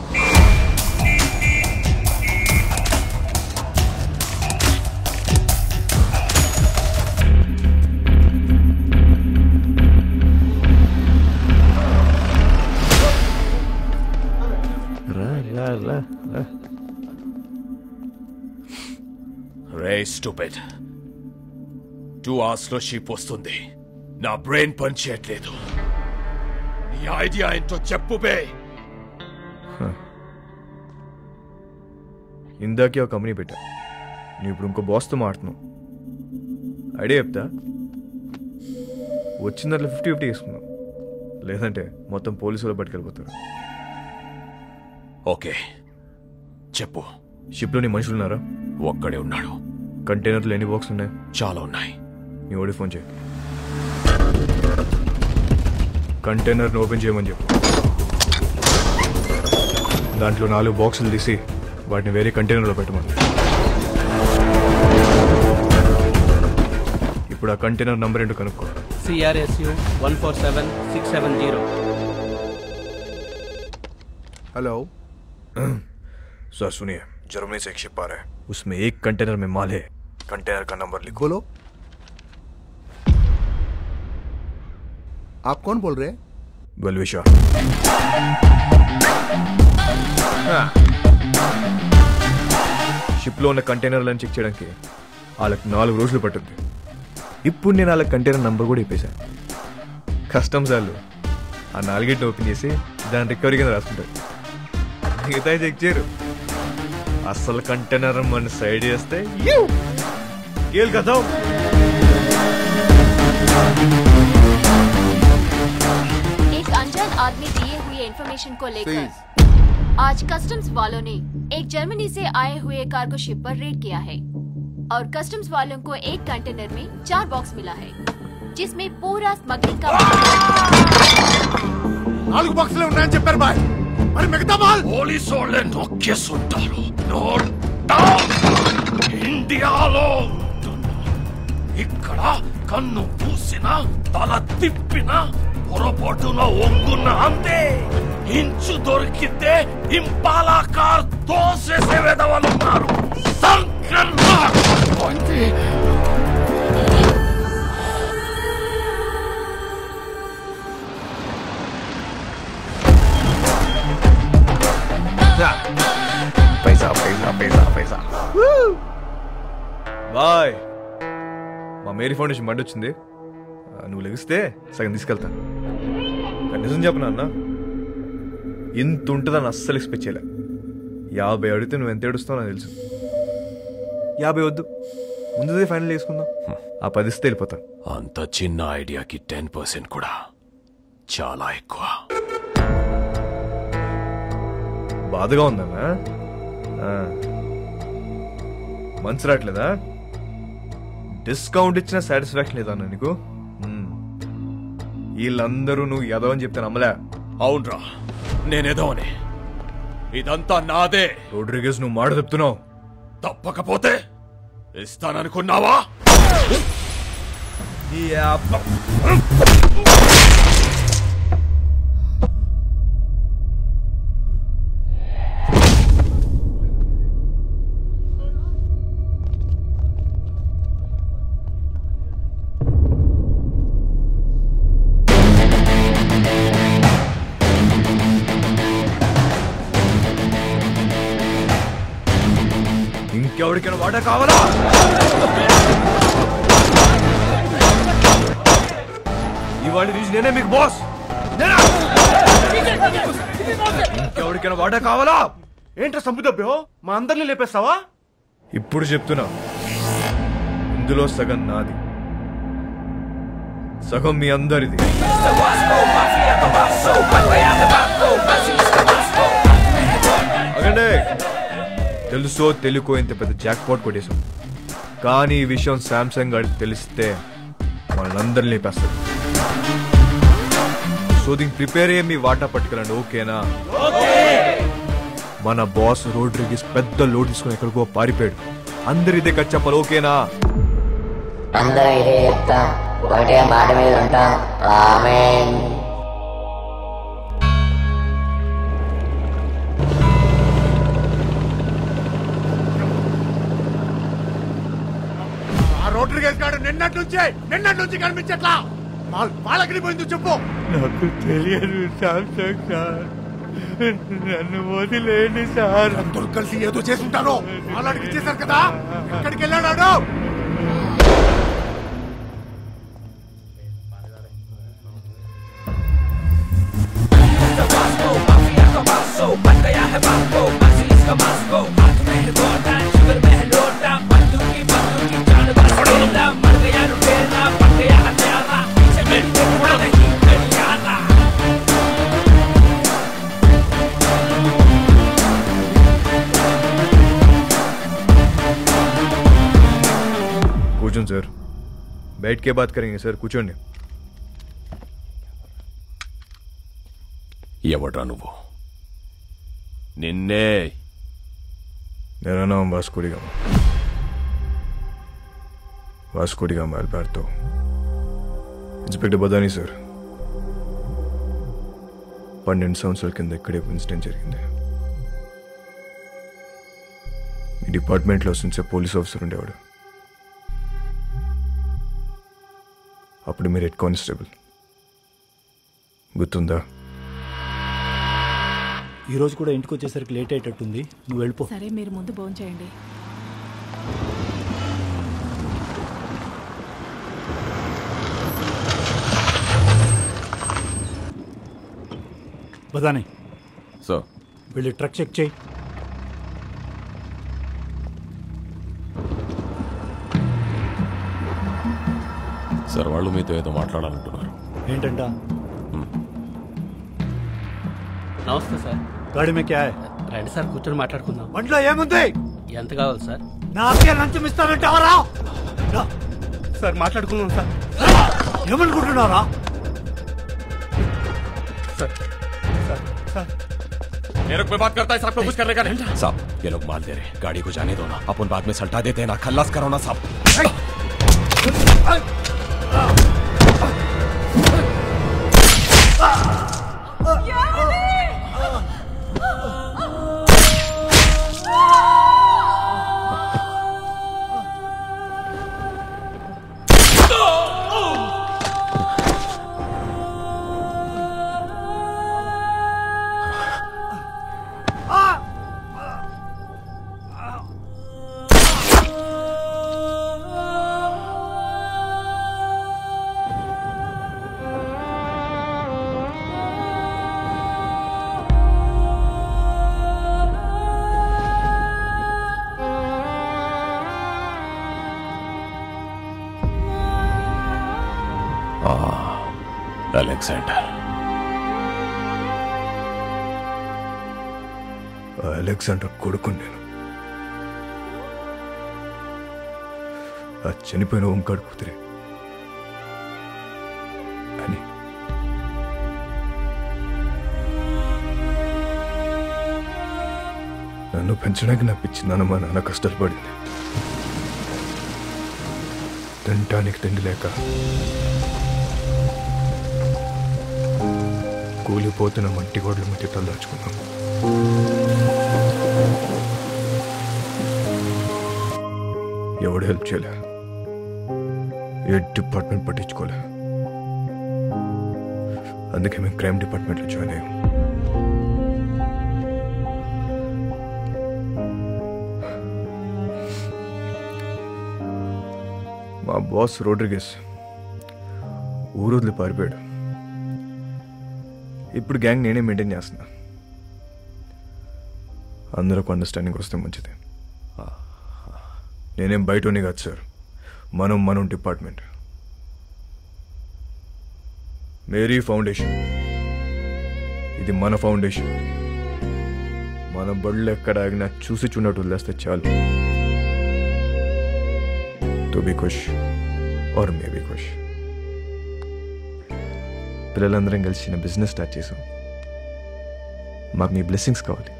రా రా రా రా రే స్టూపిడ్ టూ అవర్స్ లో షిప్ వస్తుంది నా బ్రెయిన్ పని చేయట్లేదు నీ ఐడియా ఏంటో చెప్పు బే ఇందాకే ఒక కంపెనీ పెట్టా నువ్వు ఇప్పుడు ఇంకో బాస్తో మాడుతున్నావు ఐడియా చెప్తా వచ్చిన దాంట్లో ఫిఫ్టీ ఫిఫ్టీ తీసుకున్నావు లేదంటే మొత్తం పోలీసులు పట్టుకెళ్ళిపోతారు ఓకే చెప్పు షిప్లో నీ మనుషులు ఉన్నారా ఒక్కడే ఉన్నాడు కంటైనర్లు ఎన్ని బాక్స్ ఉన్నాయి చాలా ఉన్నాయి నీ ఓడి ఫోన్ చేయి కంటైనర్ని ఓపెన్ చేయమని చెప్పు దాంట్లో నాలుగు బాక్సులు తీసి వాటిని వేరే కంటైనర్లో పెట్టమని ఇప్పుడు ఆ కంటైనర్ నంబర్ ఏంటో కనుక్కో CRSU 147670. हेलो सर सुनिए जर्मनी से एक शिप आ रहा है उसमें एक कंटेनर में माल है कंटेनर का नंबर लिखो बोलो आप कौन बोल रहे हैं वेलविशा షిప్లో ఉన్న కంటైనర్లను చెక్ చేయడానికి వాళ్ళకి నాలుగు రోజులు పట్టుద్ది ఇప్పుడు నేను వాళ్ళ కంటైనర్ నంబర్ కూడా ఇప్పేశాను కస్టమ్స్ వాళ్ళు ఆ నాలుగేటిని ఓపెన్ చేసి దాని రికవరీ కింద రాసుకుంటారు మిగతా చెక్ చేయరు అసలు కంటైనర్ మన సైడ్ చేస్తే ఏల్ కదా एक अनजान आदमी दिए हुए इंफॉर्मेशन को लेकर आज कस्टम्स वालों ने एक जर्मनी से आए हुए कार्गो शिप पर रेड किया है और कस्टम्स वालों को एक कंटेनर में चार बॉक्स मिला है जिसमें पूरा स्मगलिंग का నాలుగు బాక్సులే ఉన్నాయని చెప్పారు బాయ్ మరి మిగతా బాల్ పోలీసు వాళ్ళే నొక్కేస్తుంటారు నోట్ డౌన్ ఇండియాలో ఉంటున్నా ఇక్కడ కన్ను పూసిన తల తిప్పిన పొరపాటున ఒంగున్న అంతే ఇంచు దొరికితే ఇంపాలా కార్ తోసేసే వెదవలున్నారు సంకన్నా అంతే పైసా పైసా పైసా పైసా బాయ్ మా మేరీ ఫౌండేషన్ బండి వచ్చింది ఆ, నువ్వు లెగిస్తే సగం తీసుకెళ్తా కానీ నిజం చెప్పనా అన్న ఇంత ఉంటుందని అస్సలు ఎక్స్పెక్ట్ చేయలే యాభై అడిగితే నువ్వు ఎంత ఏడుస్తావు నాకు తెలుసు యాభై వద్దు ముందుదే ఫైనల్ చేసుకుందాం ఆ పది ఇస్తే వెళ్ళిపోతా అంత చిన్న ఐడియాకి టెన్ పర్సెంట్ కూడా చాలా ఎక్కువ బాధగా ఉందన్నా ఆ. మనసు రావట్లేదా డిస్కౌంట్ ఇచ్చిన సాటిస్ఫాక్షన్ లేదా అన్న నీకు మ్మ్. వీళ్ళందరూ నువ్వు ఎదవ అని చెప్తే నమ్మలే అవునరా నేనేదో అని ఇదంతా నాదే రోడ్రిగేస్ నువ్వు మాట చెప్తున్నావు తప్పకపోతే ఇస్తాననుకున్నావా ఈ అబ్బ. ఇంకెవరికైనా వాట కావాలా ఇవాళ నుంచి నేనే మీకు బాస్ నేనా? ఇంకెవరికైనా వాట కావాలా ఏంట్రా సంపుదబ్బో మా అందరిని లేపేస్తావా ఇప్పుడు చెప్తున్నా ఇందులో సగం నాది సగం మీ అందరిది అగండి తెలుసో తెలుకో ఇంత పెద్ద జాక్ పాట్ కొట్టేశాం కానీ ఈ విషయం శాంసంగ్ గారికి తెలిస్తే మనందరిని లేపేస్తాడు సో దీనికి ప్రిపేర్ అయ్యే మీ వాటా పట్టుకెళ్ళండి ఓకేనా మన బాస్ రోడ్రిగిస్ పెద్ద లోడ్ తీసుకుని ఎక్కడికో పారిపోయాడు అందరి ఇదే కట్ చెప్పాలి ఓకేనా అందరూ ఇదే చెప్తాం ఒకటే మాట మీద ఉంటాం ఆమేన్ ఆ రోటరీ గేస్ గాడు నిన్నటి నుంచే నిన్నటి నుంచి కనిపించట్లా వాళ్ళ- వాళ్ళకి పోయిందో చెప్పు నాకు తెలియదు సామ్సంగ్ సార్ నన్ను వదిలేండి సార్ అందరూ కలిసి ఏదో చేసుంటారు వాళ్ళకి ఇచ్చేశారు కదా ఎక్కడికి వెళ్ళాడు కూర్చోండి సార్ बैठ के बात करेंगे सर కూర్చోండి ఎవడ్రా నువ్వు నిన్నే मेरा नाम Vasco de Gama Vasco de Gama Alberto inspector Badani sir పన్నెండు సంవత్సరాల కింద ఇక్కడే ఇన్సిడెంట్ జరిగింది మీ డిపార్ట్మెంట్లో వస్తుంచే పోలీస్ ఆఫీసర్ ఉండేవాడు అప్పుడు మీరు హెడ్ కానిస్టేబుల్ గుర్తుందా ఈ రోజు కూడా ఇంటికి వచ్చేసరికి లేట్ అయ్యేటట్టుంది నువ్వు వెళ్ళిపో సరే మీరు ముందు భోజనం చేయండి బదాని సార్ వెళ్ళి ట్రక్ చెక్ చేయి సార్ వాళ్ళు మీతో ఏదో మాట్లాడాలంటున్నారు ఏంటంట నమస్తే సార్ గాడి మే క్యా హై? రండి సార్ కూర్చొని మాట్లాడుకుందాం బండిలో ఏముంది ఎంత కావాలి సార్ నాకే లంచం ఇస్తానంటావరా సార్ మాట్లాడుకుందాం సార్ ఏమనుకుంటున్నారా సార్ సార్ సార్ ये रुक मैं बात करता है साहब को कुछ करने का नहीं साहब ये लोग माल दे रहे गाड़ी को जाने दो ना अपन बाद में सल्टा देते हैं ना खल्लास करो ना साहब అలెగ్జాండర్ అలెగ్జాండర్ కొడుకు నేను ఆ చనిపోయిన ఓంకాడు కూతురే అని నన్ను పెంచడానికి నా పిచ్చి నాన్న మా నాన్న కష్టాలు పడింది తినటానికి తిండి లేక కూలిపోతున్న మట్టి గోడల మధ్య తలదాచుకున్నాం ఎవడు హెల్ప్ చేయలే ఏ డిపార్ట్మెంట్ పట్టించుకోలే అందుకే మేము క్రైమ్ డిపార్ట్మెంట్లో జాయిన్ అయ్యాం మా బాస్ రోడ్రిగెస్ ఊరొదిలి పారిపోయాడు ఇప్పుడు గ్యాంగ్ నేనే మెయింటైన్ చేస్తున్నా అందరికి అండర్స్టాండింగ్ వస్తే మంచిది నేనేం బయటని కాదు సార్ మనం మనం డిపార్ట్మెంట్ మేరీ ఫౌండేషన్ ఇది మన ఫౌండేషన్ మన బళ్ళు ఎక్కడ ఆగినా చూసి చూడట్టు వదిలేస్తే చాలు తో బీ ఖుష్ ఆర్ మే బీ ఖుష్ పిల్లలందరం కలిసి చిన్న బిజినెస్ స్టార్ట్ చేసాం మాకు మీ బ్లెస్సింగ్స్ కావాలి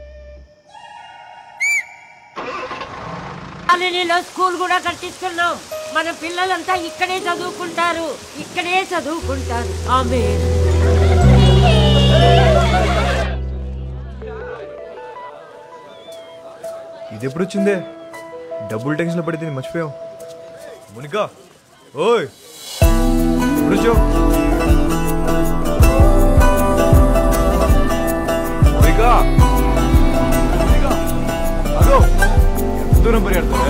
కాలనీలో స్కూల్ కూడా కట్టించుకున్నాం మన పిల్లలంతా ఇక్కడే చదువుకుంటారు ఇక్కడే చదువుకుంటారు ఆమె ఇది ఎప్పుడు వచ్చిందే డబ్బులు టెన్షన్లో పడితే నేను మర్చిపోయాం మునికా ఓయ్ ఎప్పుడు వచ్చావు మునికా మునికా అదో ఎంత దూరం పరిగెడతావే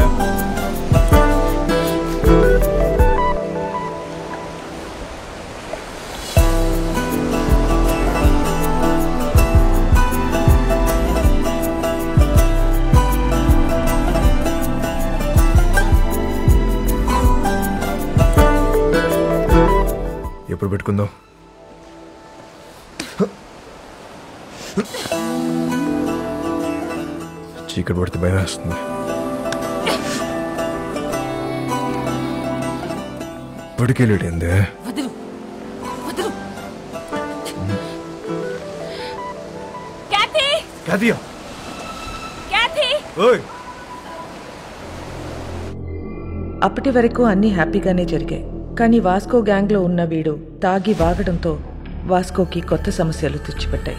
ఎప్పుడు పెట్టుకుందాం చీకటి పడితే భయం వేస్తుంది ఇప్పటికే లేడైందే వదులు వదులు క్యాథీ కాదియా క్యాథీ ఓయ్ అప్పటి వరకు అన్నీ హ్యాపీగానే జరిగాయి కానీ వాస్కో గ్యాంగ్లో ఉన్న వీడు తాగి వాగడంతో వాస్కోకి కొత్త సమస్యలు తెచ్చిపెట్టాయి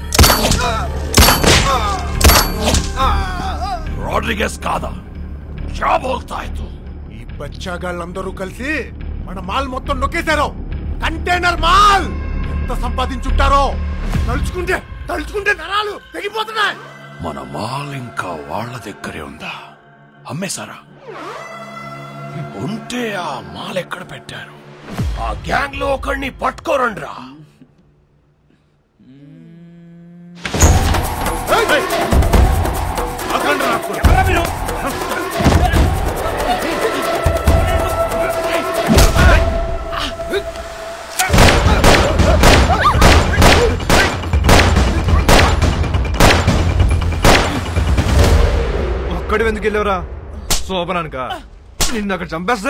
రॉड्रिगेस కాదా क्या बोलता है तू ఈ బచ్చాగాళ్ళందరూ కలిసి మన మాల్ మొత్తం నొక్కేశారు కంటైనర్ మాల్ ఎంత సంపాదించుంటారో తలుచుకుంటే తలుచుకుంటే నరాలు తెగిపోతున్నాయి మన మాల్ ఇంకా వాళ్ళ దగ్గరే ఉందా అమ్మేశారా ఉంటే ఆ మాల్ ఎక్కడ పెట్టారు ఆ గ్యాంగ్ లో ఒకడిని పట్టుకోరండ్రా ఒక్కడి ఎందుకు వెళ్ళావురా శోభనానిక నిన్ను అక్కడ చంపేస్తా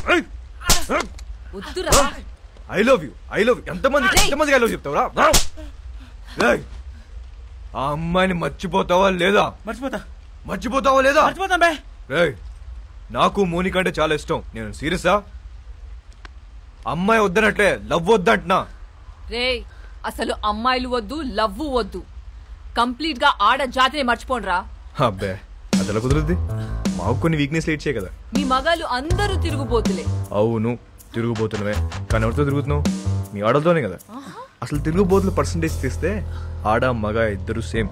వద్దురా I love you I love ఎంతమంది ఎంతమందికి ఐ లవ్ చెప్తావురా ఏయ్, ఆ అమ్మాయిని మర్చిపోతావా లేదా మర్చిపోతా మర్చిపోతావా లేదా మర్చిపోతాం బే రేయ్ నాకు మోనిక అంటే చాలా ఇష్టం నేను సీరియసా అమ్మాయి వద్దనట్లే లవ్ వద్దంటున్నా రే అసలు అమ్మాయిలు వద్దు లవ్వు వద్దు కంప్లీట్ గా ఆడ జాతిని మర్చిపోండ్రా అబ్బే అది ఎలా కుదురుద్ది మాకు కొన్ని వీక్నెస్ ఇచ్చే కదా మీ మగాళ్ళు అందరూ తిరుగుబోతులే అవును తిరుగుబోతున్నవే కానీ ఎవరితో తిరుగుతున్నావు మీ ఆడలతోనే కదా అసలు తిరుగుబోతుల పర్సంటేజ్ తీస్తే ఆడ మగ ఇద్దరు సేమ్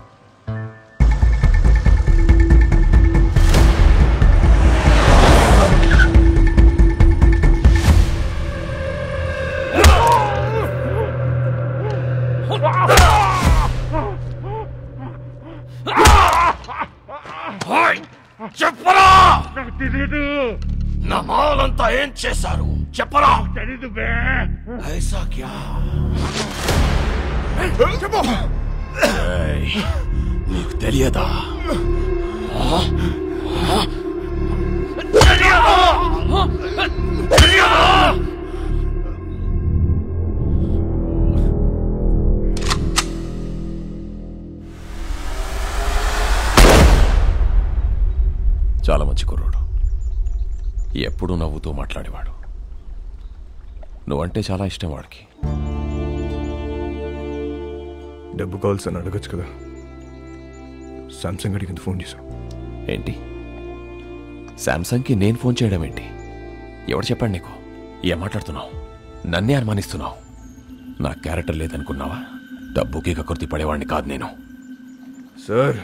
హాయ్! చెప్పరా నా మాలంతా ఏం చేశారు చెప్పరా తెలీదు బే ఐసా క్యా చెప్పు ఏయ్, నీకు తెలియదా ఆ? ఆ? తెలియదా? తెలియదా? చాలా మంచి కుర్రోడు ఎప్పుడూ నవ్వుతూ మాట్లాడేవాడు నువ్వంటే చాలా ఇష్టం వాడికి డబ్బు కావాల్సి అని అడగచ్చు కదా సామ్సంగ్ అడిగి ఫోన్ చేశావు ఏంటి శాంసంగ్కి నేను ఫోన్ చేయడం ఏంటి ఎవడు చెప్పాడు నీకు ఏం మాట్లాడుతున్నావు నన్నే అనుమానిస్తున్నావు నా క్యారెక్టర్ లేదనుకున్నావా డబ్బుకి కకృతి పడేవాడిని కాదు నేను సార్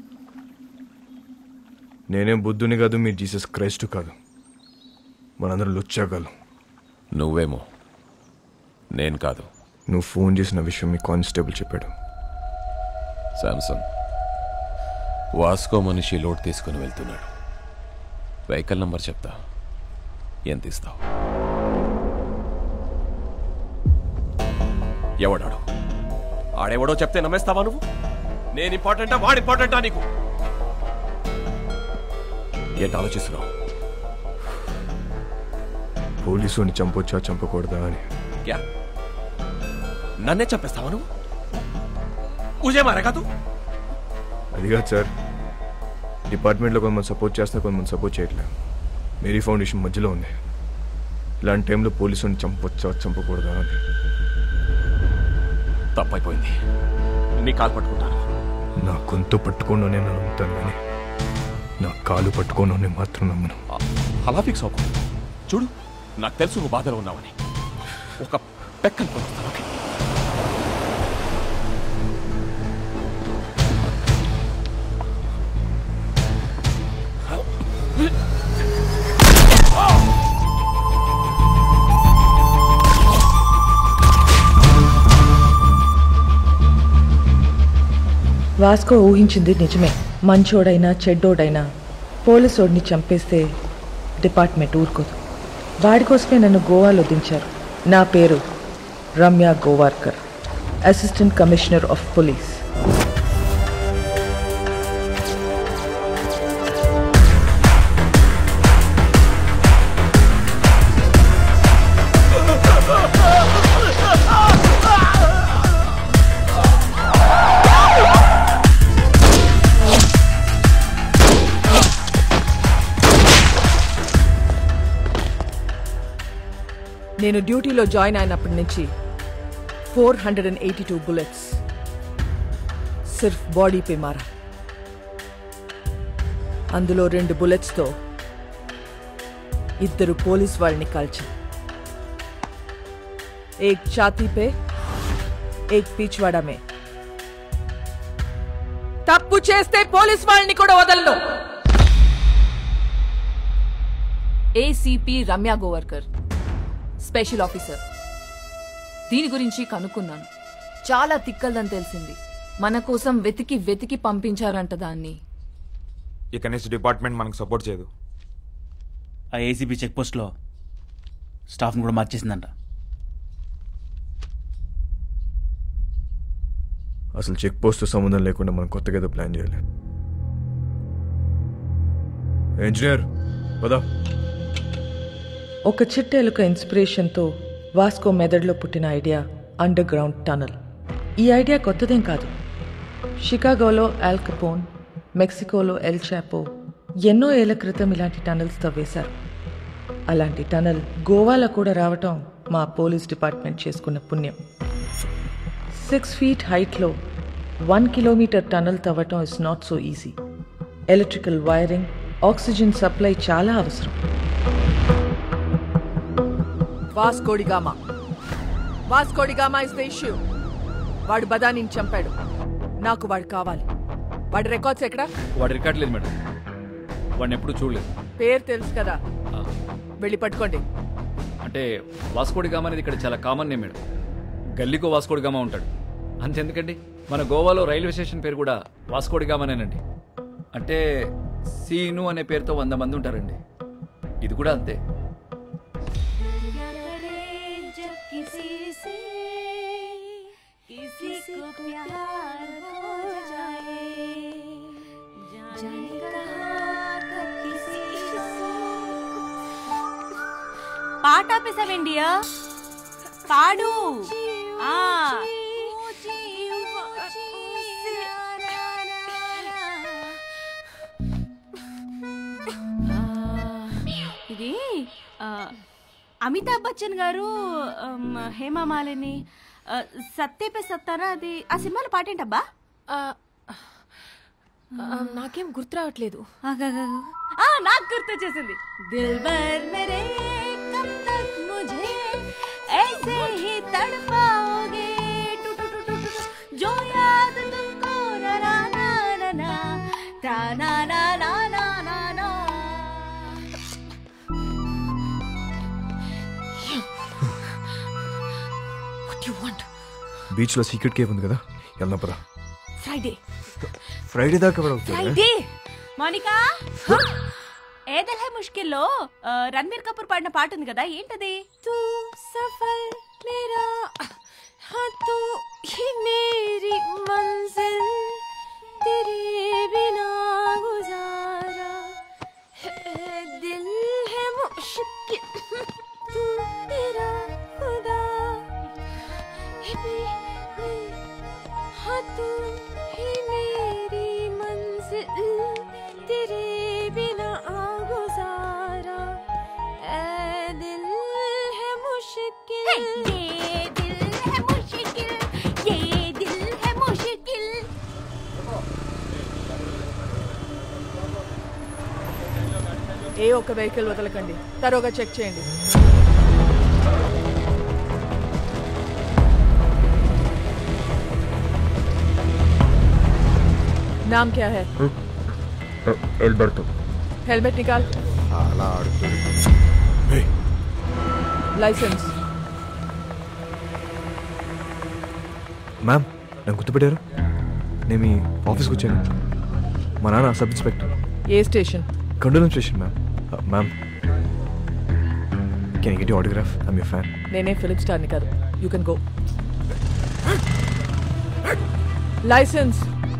నేనేం బుద్ధుని కాదు మీరు జీసస్ క్రైస్ట్ కాదు మనందరం లుచ్చాగాలు నువ్వేమో నేను కాదు నువ్వు ఫోన్ చేసిన విషయం మీ కానిస్టేబుల్ చెప్పాడు శాంసంగ్ వాస్కో మనిషి లోడ్ తీసుకుని వెళ్తున్నాడు వెహికల్ నంబర్ చెప్తా ఎంత ఇస్తావు ఎవడాడు ఆడెవడో చెప్తే నమ్మేస్తావా నువ్వు నేను ఇంపార్టెంటా వాడు ఇంపార్టెంటా నీకు ఏంటి ఆలోచిస్తున్నావు పోలీసుని చంపొచ్చా చంపకూడదా అని క్యా నన్నే చంపేస్తావా నువ్వు ఉజే మారా కాదు అది కాదు సార్ డిపార్ట్మెంట్లో కొంతమంది సపోర్ట్ చేస్తే కొంతమంది సపోర్ట్ చేయట్లేదు మేరీ ఫౌండేషన్ మధ్యలో ఉంది ఇలాంటి టైంలో పోలీసుని చంపొచ్చా చంపకూడదా అని తప్పైపోయింది నీ కాలు పట్టుకుంటాను నా గొంతు పట్టుకోను నేను నమ్ముతాను కానీ నా కాలు పట్టుకోను నేను మాత్రం నమ్మను అలా ఫిక్స్ అవ్వకు చూడు నాకు తెలుసు నువ్వు బాధలో ఉన్నావని ఒక పెక్కను కొనుస్తాను ఓకే వాస్కో ఊహించింది నిజమే మంచోడైనా చెడ్డోడైనా పోలీసోడిని చంపేస్తే డిపార్ట్మెంట్ ఊరుకోదు వాడి కోసమే నన్ను గోవాలో దించారు నా పేరు Ramya Gowarikar assistant commissioner of police నేను డ్యూటీలో జాయిన్ అయినప్పటి నుంచి four hundred and eighty two bullets సిర్ఫ్ బాడీ పే మారా అందులో రెండు బుల్లెట్స్తో ఇద్దరు పోలీస్ వాళ్ళని కాల్చి ఏక్ ఛాతీ పే ఏక్ పీచ్వాడా మే తప్పు చేస్తే పోలీస్ వాళ్ళని కూడా వదలను ACP Ramya Gowarikar special officer దీని గురించి కనుక్కున్నాను చాలా తిక్కల్దని తెలిసింది మన కోసం వెతికి వెతికి పంపించారంట దాన్ని ఇక నుంచి డిపార్ట్మెంట్ మనకు సపోర్ట్ చేయదు ఆ ఏసీబీ చెక్ పోస్ట్లో స్టాఫ్ని కూడా మార్చేసిందంట అసలు చెక్ పోస్ట్ సంబంధం లేకుండా మనం కొత్తగా ఏదో ప్లాన్ చేయాలి ఇంజనీర్ పదా ఒక చిట్టెలుక ఇన్స్పిరేషన్తో వాస్కో మెదడులో పుట్టిన ఐడియా అండర్ గ్రౌండ్ టనల్ ఈ ఐడియా కొత్తదేం కాదు షికాగోలో ఆల్ కపోన్ మెక్సికోలో ఎల్ చాపో ఎన్నో ఏళ్ల క్రితం ఇలాంటి టనల్స్ తవ్వేశారు అలాంటి టనల్ గోవాలో కూడా రావటం మా పోలీస్ డిపార్ట్మెంట్ చేసుకున్న పుణ్యం సిక్స్ ఫీట్ హైట్లో వన్ కిలోమీటర్ టనల్ తవ్వటం is not so easy electrical wiring oxygen supply చాలా అవసరం Vasco de Gama Vasco de Gama is the issue వాడు బదానిని చంపాడు నాకు వాడు కావాలి వాడి రికార్డ్స్ ఎక్కడ వాడి రికార్డ్ లేదు మేడం వాడిని ఎప్పుడు చూడలేదు పేరు తెలుసు కదా వెళ్ళి పట్టుకోండి అంటే వాస్కోడి గామ అనేది ఇక్కడ చాలా కామన్ నేమ్ మేడం గల్లీకో వాస్కోడి గామ ఉంటాడు అంతెందుకండి మన గోవాలో రైల్వే స్టేషన్ పేరు కూడా వాస్కోడి గామనేనండి అంటే సీను అనే పేరుతో వంద మంది ఉంటారండి ఇది కూడా అంతే जब किसी से किसी को प्यार हो जाए जाने कहाँ कब किसी से పాట ఆపేసావేండియా పాడు ఆ ఇది ఆ, అమితాబ్ బచ్చన్ గారు ఆమ్, హేమా మాలిని ఆ, సత్తే పే సత్తారా అది ఆ సినిమాలో పాటేంటబ్బా నాకేం గుర్తు రావట్లేదు ఆ, నాకు గుర్తొచ్చేసింది దిల్ బర్ మేరే కబ్ తక్ ముझे ऐसे ही तड़पाओगे टू टू टू टू टू जो याद तुमको ना ना ना ना ना ता ना ना ना ना ना ना బీచ్లో సీక్రెట్ కేవ్ ఉంది కదా వెళ్దాం పదా ఫ్రైడే ఫ్రైడే దాకా కూడా అవుతుంది ఫ్రైడే మోనికా ఏ దిల్ హై ముష్కిల్లో ఆ, రణ్బీర్ కపూర్ పాడిన పాట ఉంది కదా ఏంటది తూ సఫల్ మేరా हाँ तू ही मेरी मंजिल तेरे बिना गुजारा है दिल है मुश्किल तू मेरा खुदा है मेरी हाँ तू ही मेरी मंजिल तेरे बिना गुजारा ऐ दिल है मुश्किल ये दिल है मुश्किल ये दिल है मुश्किल ఏ ఒక్క వెహికల్ వదలకండి తరోగా చెక్ చేయండి नाम क्या है ఎల్బర్తో हेलमेट निकाल అలా ఆడుతుంది लाइसेंस మ్యామ్ నన్ను గుర్తుపెట్టారు నేను మీ ఆఫీస్కి వచ్చాను మా నాన్న సబ్ ఇన్స్పెక్టర్ ఏ station Candolim station ma'am ma'am can get autograph I'm you fan నేనే ఫిలిం స్టార్ని కాదు యూ కెన్ గో లైసెన్స్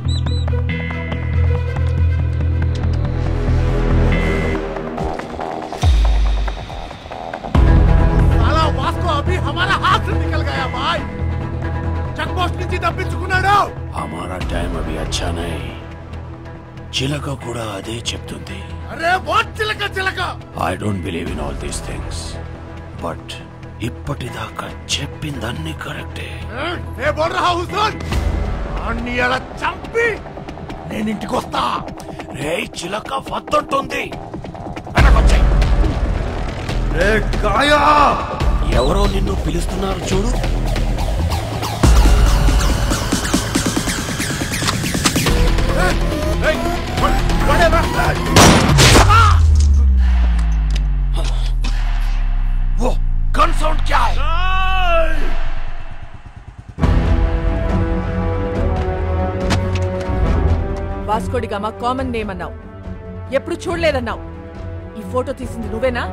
साला वास्को अभी हमारा हाथ से निकल गया भाई चेक पोस्ट నుంచి తప్పించుకున్నాడు हमारा टाइम अभी अच्छा नहीं చిలక కూడా అదే చెప్తుంది అరే వాట్ చిలక చిలక I don't believe in all these things but ఇప్పటిదాకా చెప్పిందన్నీ కరెక్టే ఏ బోల్ రహా హుసన్ అన్ని అలా చంపి నేను ఇంటికి వస్తా రే చిలక వద్దంటుంది రే గాయా ఎవరో నిన్ను పిలుస్తున్నారు చూడు वो गन साउंड क्या है వాస్కోడి గామా కామన్ నేమ్ అన్నావు ఎప్పుడు చూడలేదన్నావు ఈ ఫోటో తీసింది నువ్వేనా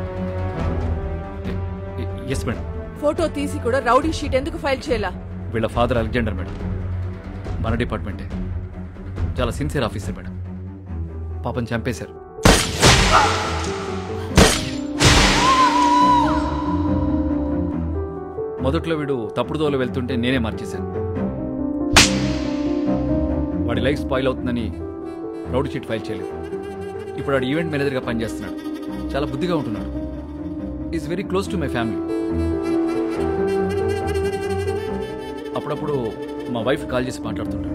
ఎస్ మేడం ఫోటో తీసి కూడా రౌడీ షీట్ ఎందుకు ఫైల్ చేయాలా వీళ్ళ ఫాదర్ అలెగ్జాండర్ మేడం మన డిపార్ట్మెంటే చాలా సిన్సియర్ ఆఫీసర్ మేడం పాపం చంపేశారు మొదట్లో వీడు తప్పుడు దోవలో వెళ్తుంటే నేనే మార్చేశాను వాడి లైఫ్ స్పాయిల్ అవుతుందని రౌడ్ షీట్ ఫైల్ చేయలేదు ఇప్పుడు వాడు ఈవెంట్ మేనేజర్గా పనిచేస్తున్నాడు చాలా బుద్ధిగా ఉంటున్నాడు is very close to my family అప్పుడప్పుడు మా వైఫ్ కాల్ చేసి మాట్లాడుతుంటాడు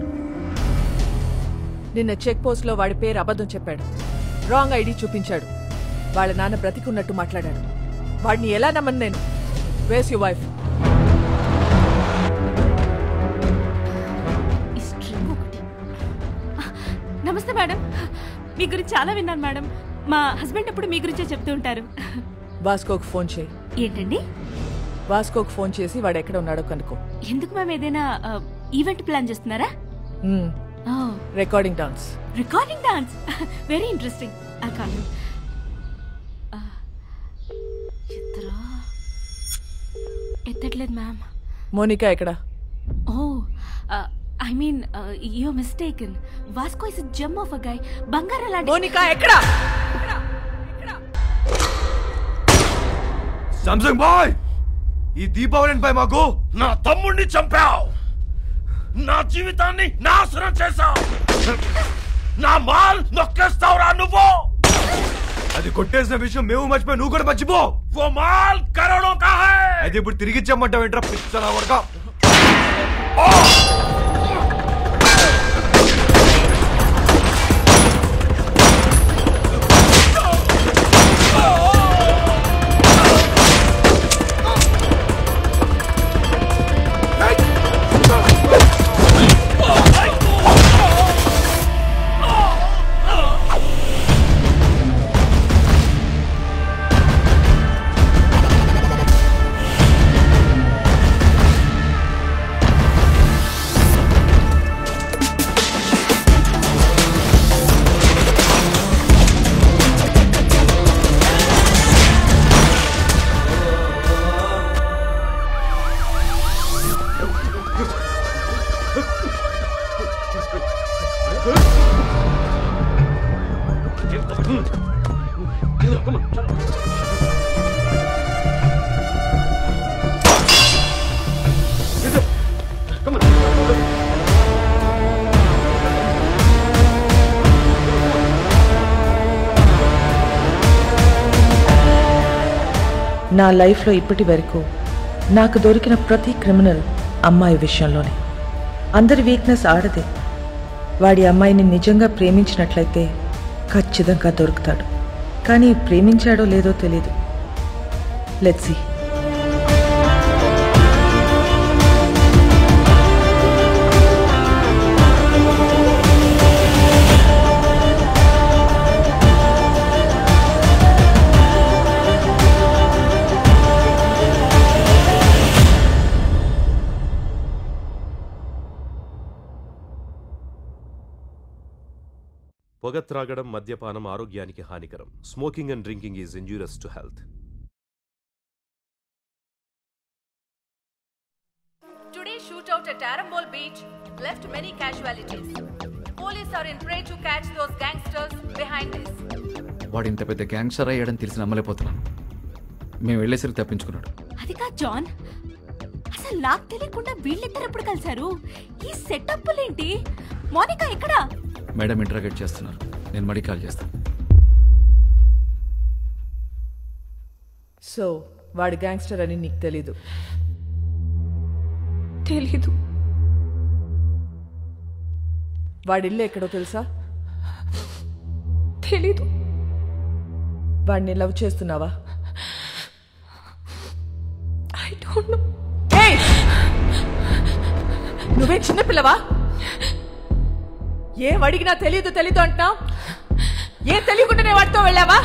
నిన్న చెక్ పోస్ట్ లో వాడి పేరు అబద్ధం చెప్పాడు రాంగ్ ఐడి చూపించాడు వాళ్ళ నాన్న బ్రతికున్నట్టు మాట్లాడాడు వాడిని ఎలా నమ్మను నేను వేస్ యు వైఫ్ ఈ స్ట్రింగ్ ఒకటి నమస్తే మేడం మీ గురించి చాలా విన్నాను మేడం మా హస్బెండ్ ఎప్పుడు మీ గురించే చెప్తూ ఉంటారు వాస్కోకు ఫోన్ చేయి ఏంటండి వాస్కోకు ఫోన్ చేసి వాడు ఎక్కడ ఉన్నాడో కనుక్కో ఎందుకు మేము ఏదైనా ఈవెంట్ ప్లాన్ చేస్తున్నారా recording dance recording dance very interesting ఆ కాదు చిత్ర ఎత్తట్లేదు మ్యామ్ మోనికా ఎక్కడ oh I mean you mistaken Vasco is gem of a guy బంగారం లాంటి మోనికా ఎక్కడ సామ్సంగ్ బాయ్ ఈ దీపావళిపై మాకు నా తమ్ముడిని చంపావు నా జీవితాన్ని నాశనం చేశావు నా మాల్ నొక్కేస్తావురా నువ్వు అది కొట్టేసిన విషయం మేము మర్చిపోయి నువ్వు కూడా మర్చిపో वो माल करोड़ों का है అయితే ఇప్పుడు తిరిగి ఇచ్చామంటావు ఏంట్రా పిచ్చనా వరక నా లైఫ్లో ఇప్పటి వరకు నాకు దొరికిన ప్రతి క్రిమినల్ అమ్మాయి విషయంలోనే అందరి వీక్నెస్ ఆడదే వాడి అమ్మాయిని నిజంగా ప్రేమించినట్లయితే ఖచ్చితంగా దొరుకుతాడు కానీ ప్రేమించాడో లేదో తెలీదు లెట్సీ పొగ త్రాగడం మద్యపానం ఆరోగ్యానికి హానికరం smoking and drinking is injurious to health Today's shootout at Arambol Beach left many casualties. Police are in prey to catch those gangsters behind this. వాడు ఇంత పెద్ద గ్యాంగ్స్టర్ అయ్యాడని తెలిసి నమ్మలేకపోతున్నాను మేము వెళ్ళేసరికి తప్పించుకున్నాడు అది కాదు జాన్ అసలు నాకు తెలియకుండా వీళ్ళిద్దరు ఎప్పుడు కలిశారు ఈ సెటప్లేంటి మోనికా ఎక్కడ మేడం ఇంటరాగేట్ చేస్తున్నారు నేను మడి కాల్ చేస్తాను సో వాడి గ్యాంగ్స్టర్ అని నీకు తెలీదు తెలీదు వాడి ఇల్లు ఎక్కడో తెలుసా తెలీదు వాడిని లవ్ చేస్తున్నావా ఐ డోంట్ నో ఏయ్! నువ్వే చిన్నపిల్లవా ఏం అడిగినా తెలియదు తెలీదు అంటున్నావు ఏం తెలియకుండానే వాడితో వెళ్ళావా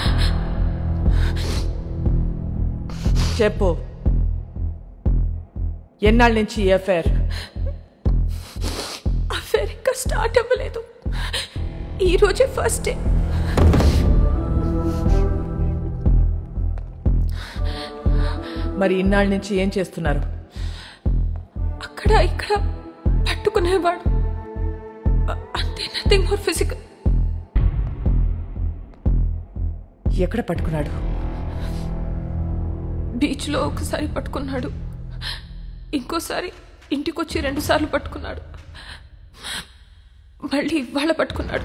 చెప్పు ఎన్నాళ్ళ నుంచి ఈ అఫేర్ అఫేర్ ఇంకా స్టార్ట్ అవ్వలేదు ఈ రోజే ఫస్ట్ డే మరి ఇన్నాళ్ళ నుంచి ఏం చేస్తున్నారు అక్కడ ఇక్కడ పట్టుకునేవాడు అ- అంతే నథింగ్ మోర్ ఫిజికల్ ఎక్కడ పట్టుకున్నాడు బీచ్లో ఒకసారి పట్టుకున్నాడు ఇంకోసారి ఇంటికొచ్చి రెండు సార్లు పట్టుకున్నాడు మళ్ళీ ఇవాళ పట్టుకున్నాడు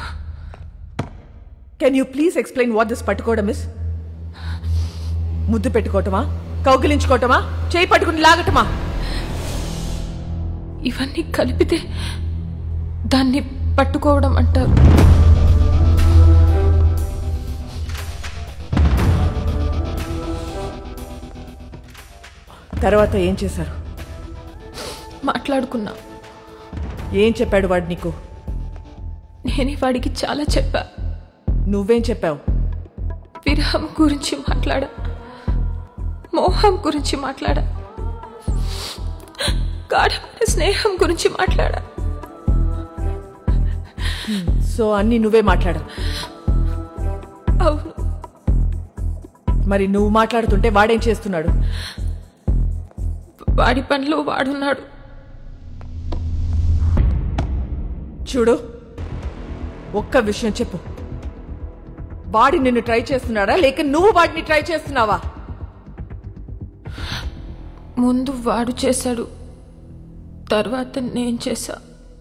can you please explain what this పట్టుకోవడం ఇస్ ముద్దు పెట్టుకోవటమా కౌగిలించుకోవటమా చేయి పట్టుకుని లాగటమా ఇవన్నీ కలిపితే దాన్ని పట్టుకోవడం అంటారు తర్వాత ఏం చేశారు మాట్లాడుకున్నా ఏం చెప్పాడు వాడు నీకు నేనే వాడికి చాలా చెప్పా నువ్వేం చెప్పావు విరహం గురించి మాట్లాడా మోహం గురించి మాట్లాడా గాఢమైన స్నేహం గురించి మాట్లాడా సో అన్ని నువ్వే మాట్లాడా అవును మరి నువ్వు మాట్లాడుతుంటే వాడేం చేస్తున్నాడు వాడి పనిలో వాడున్నాడు చూడు ఒక్క విషయం చెప్పు వాడి నిన్ను ట్రై చేస్తున్నాడా లేక నువ్వు వాడిని ట్రై చేస్తున్నావా ముందు వాడు చేశాడు తర్వాత నేను చేశా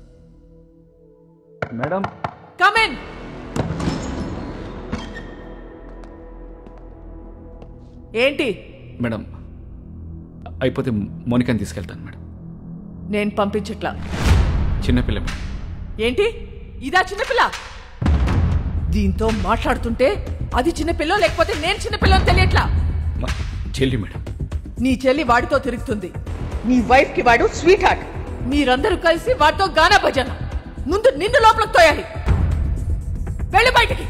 మేడం కమెన్ ఏంటి మేడం అయిపోతే మోనికాని తీసుకెళ్తాను మేడం నేను పంపించట్లా చిన్నపిల్ల మేడం ఏంటి ఇదా చిన్నపిల్ల దీంతో మాట్లాడుతుంటే అది చిన్నపిల్ల లేకపోతే నేను చిన్నపిల్ల తెలియట్లా మా చెల్లి మేడం నీ చెల్లి వాడితో తిరుగుతుంది నీ వైఫ్ కి వాడు స్వీట్ హార్ట్ మీరందరూ కలిసి వాడితో గానా భజన ముందు నిన్ను లోపలికి తోయాలి వెళ్ళి బయటికి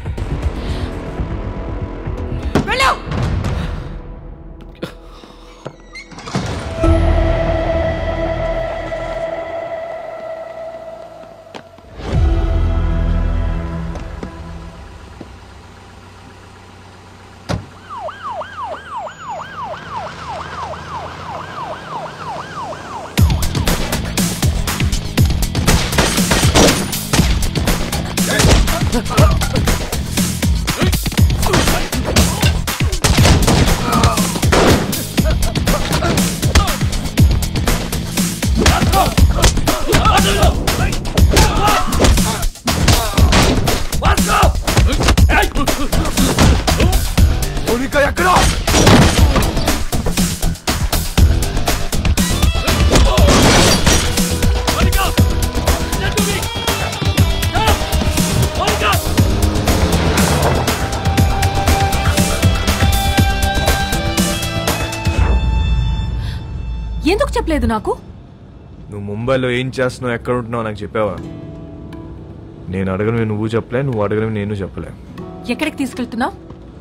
వెళ్ళావు మోనికా ఎక్కడ ఎందుకు చెప్పలేదు నాకు నువ్వు ముంబైలో ఏం చేస్తున్నావు ఎక్కడ ఉంటున్నావు నాకు చెప్పావా నేను అడగను నువ్వు చెప్పలే నువ్వు అడగను నేను చెప్పలే ఎక్కడికి తీసుకెళ్తున్నావు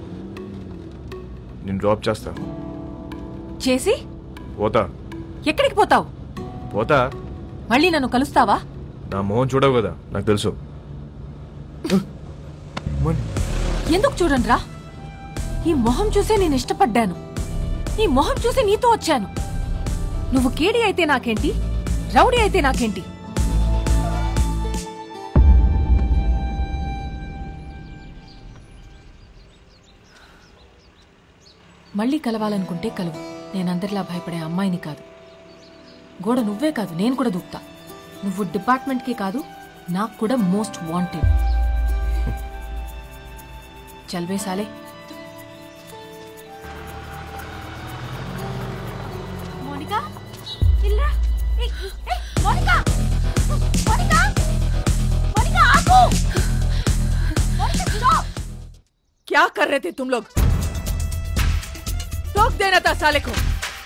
నేను డ్రాప్ చేస్తా చేసి పోతా ఎక్కడికి పోతావు పోతా మళ్ళీ నన్ను కలుస్తావా నా మొహం చూడవు కదా నాకు తెలుసు ఎందుకు చూడండిరా ఈ మొహం చూసే నేను ఇష్టపడ్డాను ఈ మొహం చూసి నీతో వచ్చాను నువ్వు కేడి అయితే నాకేంటి రౌడీ అయితే నాకేంటి మళ్ళీ కలవాలనుకుంటే కలువు నేను అందరిలా భయపడే అమ్మాయిని కాదు గోడ నువ్వే కాదు నేను కూడా దూకుతా నువ్వు డిపార్ట్మెంట్కి కాదు నాకు కూడా మోస్ట్ వాంటెడ్ చల్వే సాలే మోనికా ఇల్లా ఏయ్, ఏయ్, మోనికా మోనికా మోనికా ఆగు మోనికా స్టాప్ क्या कर रहे थे तुम लोग टोक देना था साले को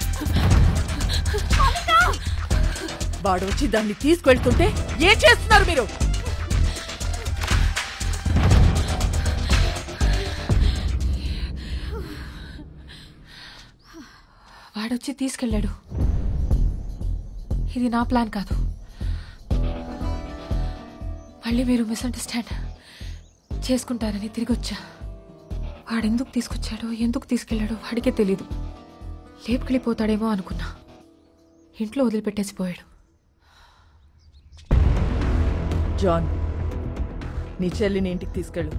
వాడు వచ్చి దాన్ని తీసుకెళ్తుంటే ఏం చేస్తున్నారు మీరు వాడొచ్చి తీసుకెళ్ళాడు ఇది నా ప్లాన్ కాదు మళ్ళీ మీరు మిస్అండర్స్టాండ్ చేసుకుంటారని తిరిగి వచ్చా వాడెందుకు తీసుకొచ్చాడో ఎందుకు తీసుకెళ్ళాడో వాడికే తెలీదు లేపుకెళ్ళిపోతాడేమో అనుకున్నా ఇంట్లో వదిలిపెట్టేసి పోయాడు జాన్ నీ చెల్లిని ఇంటికి తీసుకెళ్ళు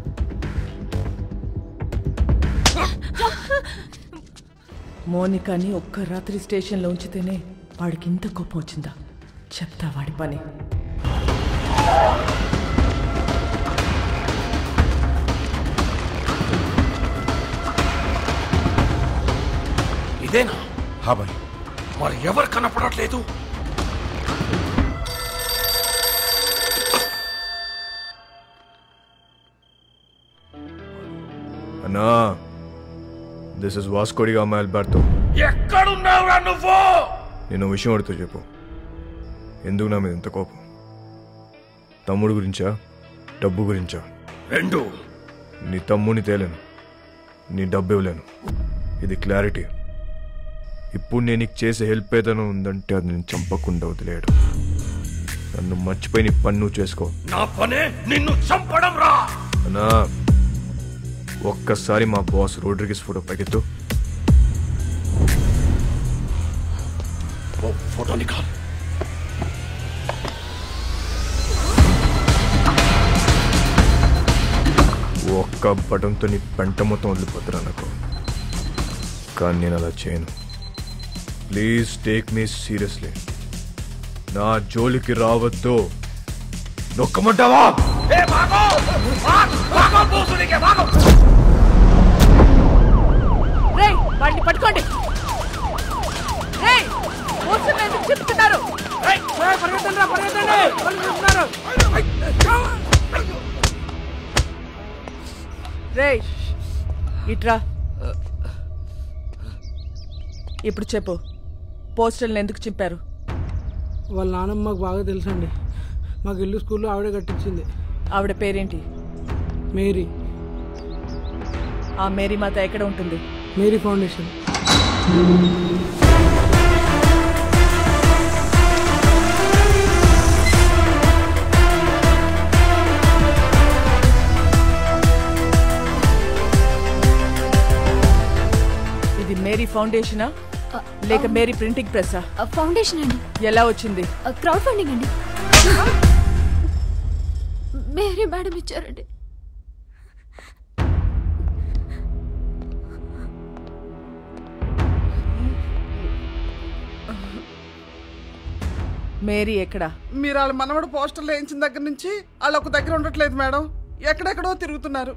మోనికాని ఒక్క రాత్రి స్టేషన్లో ఉంచితేనే వాడికి ఇంత కోపం వచ్చిందా చెప్తా వాడి పని అదేనా హాబాయ్ మరి ఎవరు కనపడట్లేదు అన్నా దిస్ ఇస్ వాస్కోడిగా అమ్మాయి అల్బర్తో ఎక్కడున్నావురా నువ్వు నేను ఓ విషయం అడుగుతూ చెప్పు ఎందుకు నా మీద ఇంత కోపం తమ్ముడు గురించా డబ్బు గురించా రెండు నీ తమ్ముని తేలేను నీ డబ్బు ఇవ్వలేను ఇది క్లారిటీ ఇప్పుడు నేను నీకు చేసే హెల్ప్ ఏదైనా ఉందంటే అది నేను చంపకుండా వదిలేయడం నన్ను మర్చిపోయి నీ పని నువ్వు చేసుకో నా పనే నిన్ను చంపడం రా అన్నా ఒక్కసారి మా బాస్ రోడ్రిగిస్ ఫోటో పైకెత్తు ఓ ఫోటో నికాల్ ఒక్క బటన్తో నీ పెంట మొత్తం వదిలిపోతున్నా నాకు కానీ నేను అలా చేయను ప్లీజ్ టేక్ మీ సీరియస్లీ నా జోలికి రావద్దు నొక్కమంటావా ఏ బాగో బాగో పూసునికే బాగో రేయ్ వాడిని పట్టుకోండి రేయ్ మోసం ఎందుకు చెప్తున్నారు రేయ్ ఇట్రా ఇప్పుడు చెప్పు పోస్టల్ని ఎందుకు చింపారు వాళ్ళ నాన్నమ్మ మాకు బాగా తెలుసండి మాకు ఇల్లు స్కూల్లో ఆవిడే కట్టించింది ఆవిడ పేరేంటి మేరీ ఆ మేరీ మాత ఎక్కడ ఉంటుంది మేరీ ఫౌండేషన్ ఇది మేరీ ఫౌండేషనా లేక మేరీ ప్రింటింగ్ ప్రెస్సా ఫౌండేషన్ అండి ఎలా వచ్చింది క్రౌడ్ ఫండింగ్ అండి మేరీ మేడం ఇచ్చారండి మేరీ ఎక్కడ మీరు వాళ్ళ మనవడు పోస్టర్లు వేయించిన దగ్గర నుంచి వాళ్ళు ఒక దగ్గర ఉండట్లేదు మేడం ఎక్కడెక్కడో తిరుగుతున్నారు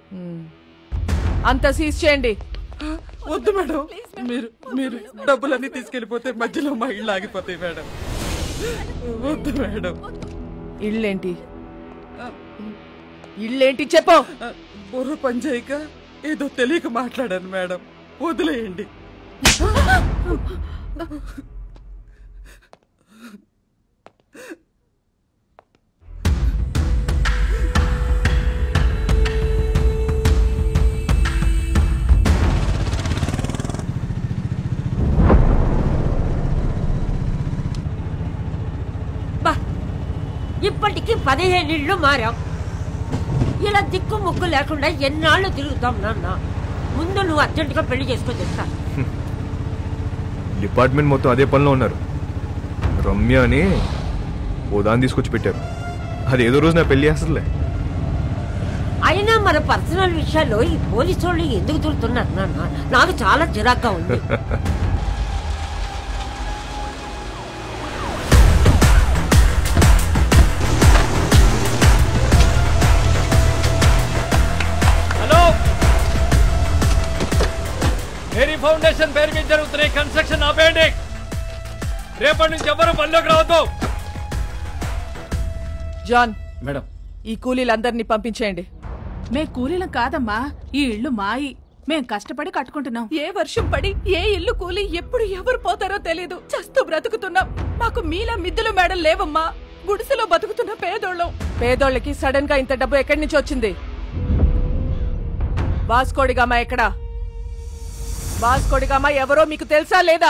అంత సీజ్ చేయండి వద్దు మేడం మీరు మీరు డబ్బులన్నీ తీసుకెళ్ళిపోతే మధ్యలో మా ఇళ్ళు ఆగిపోతాయి మేడం వద్దు మేడం ఇళ్ళేంటి ఇళ్ళేంటి చెప్పు బుర్ర పనిచేయక ఏదో తెలియక మాట్లాడాను మేడం వదిలేయండి బా ఇప్పటికి పదిహేను ఇళ్ళు మారాం ఇలా దిక్కు ముక్కు లేకుండా ఎన్నాళ్ళు తిరుగుతాం నాన్న ముందు నువ్వు అర్జెంటుగా పెళ్లి చేసుకొని చెప్తా డిపార్ట్మెంట్ మొత్తం అదే పనిలో ఉన్నారు రమ్య అని ఓ దాన్ని తీసుకొచ్చి పెట్టారు అది ఏదో రోజు నా పెళ్లి చేస్తుందిలే అయినా మన పర్సనల్ విషయాల్లో ఈ పోలీసు వాళ్ళు ఎందుకు తిరుగుతున్నారు నాన్న నాకు చాలా చిరాగ్గా ఉంది హలో మేరీ ఫౌండేషన్ పేరు మీద జరుగుతున్న ఈ కన్స్ట్రక్షన్ ఆపేయండి రేపటి నుంచి ఎవరు పనిలోకి రావద్దు జాన్ మేడం ఈ కూలీలందరినీ పంపించేయండి మే కూలీలం కాదమ్మా ఈ ఇల్లు మాయి మేం కష్టపడి కట్టుకుంటున్నాం ఏ వర్షం పడి ఏ ఇల్లు కూలి ఎప్పుడు ఎవరు పోతారో తెలీదు చస్తూ బ్రతుకుతున్నాం మాకు మీలా మిద్దులు మేడం లేవమ్మా గుడిసెలో బతుకుతున్న పేదోళ్ళం పేదోళ్ళకి సడన్ గా ఇంత డబ్బు ఎక్కడి నుంచి వచ్చింది వాస్కోడిగామా ఎక్కడా వాస్కోడిగామా ఎవరో మీకు తెలుసా లేదా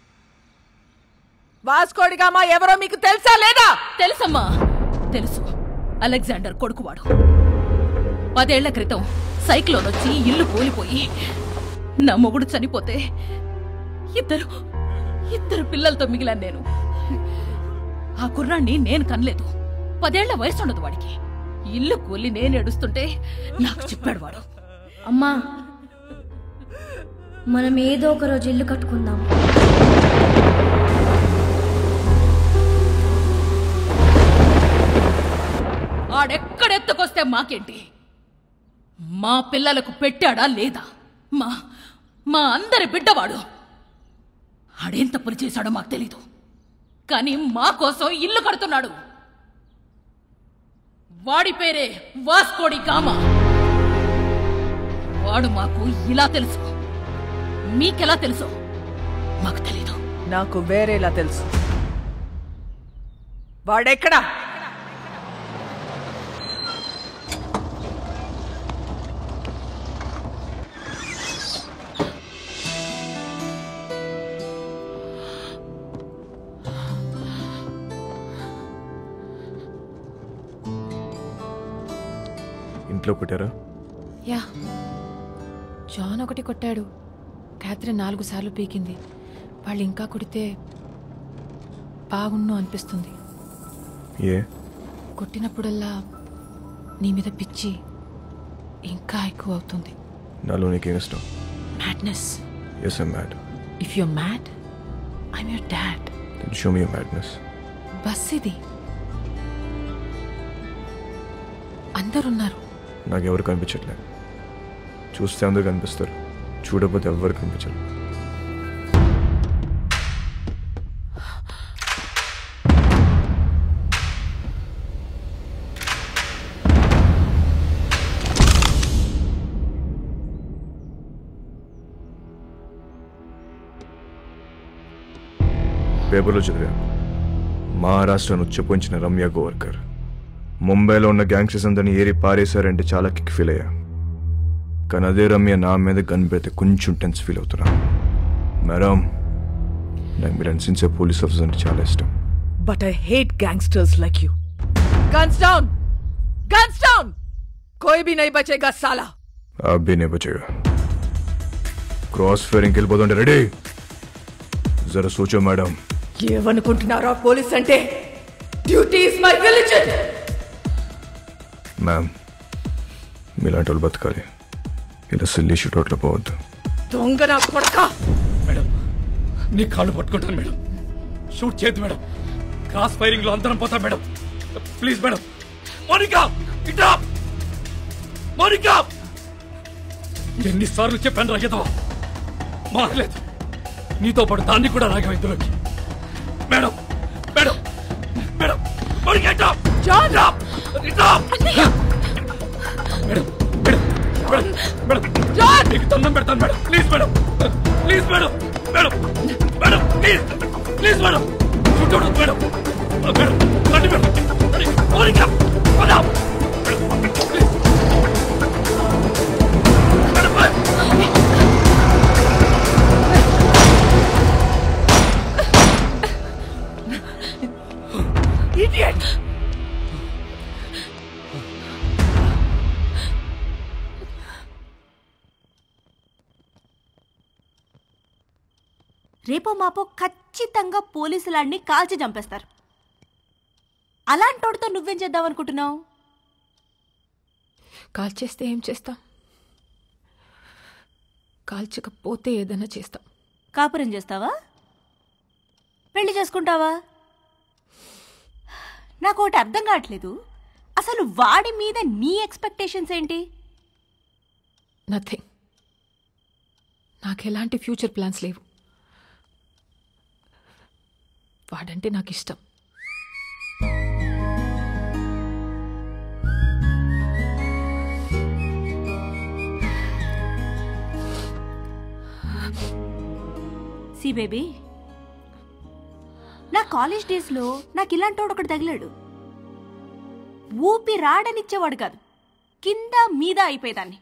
వాస్కోడిగామా ఎవరో మీకు తెలుసా లేదా తెలుసమ్మా తెలుసు అలెగ్జాండర్ కొడుకువాడు పదేళ్ల క్రితం సైక్లోన్ వచ్చి ఇల్లు కూలిపోయి నా మొగుడు చనిపోతే ఇద్దరు ఇద్దరు పిల్లలతో మిగిలాను నేను ఆ కుర్రాన్ని నేను కనలేదు పదేళ్ల వయసు ఉండదు వాడికి ఇల్లు కూలి నేను ఏడుస్తుంటే నాకు చెప్పాడు వాడు అమ్మా మనం ఏదో ఒక రోజు ఇల్లు కట్టుకుందాం ఆడెక్కడెత్తుకొస్తే మాకేంటి మా పిల్లలకు పెట్టాడా లేదా మా మా అందరి బిడ్డవాడు ఆడేం తప్పులు చేశాడో మాకు తెలీదు కానీ మా కోసం ఇల్లు కడుతున్నాడు వాడి పేరే వాస్కోడి గామా వాడు మాకు ఇలా తెలుసు మీకెలా తెలుసు మాకు తెలీదు నాకు వేరేలా తెలుసు వాడెక్కడా ఇంట్లో కొట్టారా యా జాన్ ఒకటి కొట్టాడు క్యాథరిన్ నాలుగు సార్లు పీకింది వాళ్ళు ఇంకా కొడితే బాగున్ను అనిపిస్తుంది ఏ కొట్టినప్పుడల్లా నీ మీద పిచ్చి ఇంకా ఎక్కువ అవుతుంది నాలో నీకేం ఇష్టం madness yes I'm mad if your mad I'm your dad show me madness బస్ ఇది అందరున్నారు నాకెవరు కనిపించట్లేదు చూస్తే అందరు కనిపిస్తారు చూడకపోతే ఎవ్వరు కనిపించరు పేపర్లో చదివా మహారాష్ట్రను ఉచ్చపోంచిన రమ్య గోవర్కర్ ముంబైలో ఉన్న గ్యాంగ్స్టర్స్ అందరిని ఏరి పారేశారంటే చాలా కిక్ ఫీల్ అయ్యా కానీ అదే రమ్య నా మీద గన్ పెడితే కొంచెం టెన్స్ ఫీల్ అవుతున్నా మేడం నాకు మీరు అనిసించే పోలీస్ ఆఫీసర్ అంటే చాలా ఇష్టం But I hate gangsters like you. Guns down! Guns down! कोई भी नहीं बचेगा साला आप भी नहीं बचेगा క్రాస్ ఫైరింగ్కి వెళ్ళిపోతుంటే రెడీ జరా సోచో మేడం ఏమనుకుంటున్నారా పోలీస్ అంటే duty is my religion ma'am మీలాంటి వాళ్ళు బతకాలి ఇలా సిల్లీ షూట్అవుట్లో పోవద్దు దొంగ నా కొడక నీ కాళ్ళు పట్టుకుంటాను మేడం షూట్ చేయద్దు మేడం క్రాస్ ఫైరింగ్ లో అందరం పోతాం మేడం ప్లీజ్ మేడం మోనికా ఇటా మోనికా ఎన్నిసార్లు చెప్పాను రాగేదో మారలేదు నీతో పాటు దాన్ని కూడా రాగం ఇందులోకి మేడం మేడం మేడం మోనికా ఇటా జాన్ ఇటా madam madam madam madam John నీకు దండం పెడతాను madam please madam please madam madam madam please please madam చూడదు మేడం మేడం రండి మేడం రండి. మోనికా పద madam please madam bye. Idiot రేపో మాపో ఖచ్చితంగా పోలీసులాడిని కాల్చి చంపేస్తారు అలాంటోడితో నువ్వేం చేద్దాం అనుకుంటున్నావు కాల్చేస్తే ఏం చేస్తాం కాల్చకపోతే ఏదైనా చేస్తాం కాపురం చేస్తావా పెళ్లి చేసుకుంటావా నాకు ఒకటి అర్థం కావట్లేదు అసలు వాడి మీద నీ ఎక్స్పెక్టేషన్స్ ఏంటి నథింగ్ నాకు ఎలాంటి ఫ్యూచర్ ప్లాన్స్ లేవు వాడంటే నాకు ఇష్టం సి బేబీ నా కాలేజ్ డేస్లో నాకు ఇలాంటోడు ఒకటి తగిలాడు ఊపి రాడనిచ్చేవాడు కాదు కింద మీద అయిపోయేదాన్ని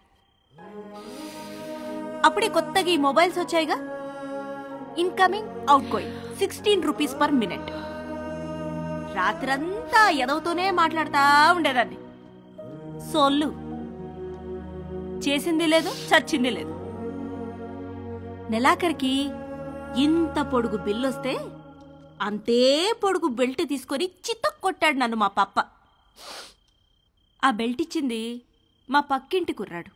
అప్పుడే కొత్తగా ఈ మొబైల్స్ వచ్చాయిగా incoming outgoing sixteen rupees per minute రాత్రంతా ఎదవుతూనే మాట్లాడుతూ ఉండేదాన్ని సొల్లు చేసింది లేదు చచ్చింది లేదు నెలాఖరికి ఇంత పొడుగు బిల్లొస్తే అంతే పొడుగు బెల్ట్ తీసుకొని చిత్తక్ కొట్టాడు నన్ను మా పప్ప ఆ బెల్ట్ ఇచ్చింది మా పక్కింటి కుర్రాడు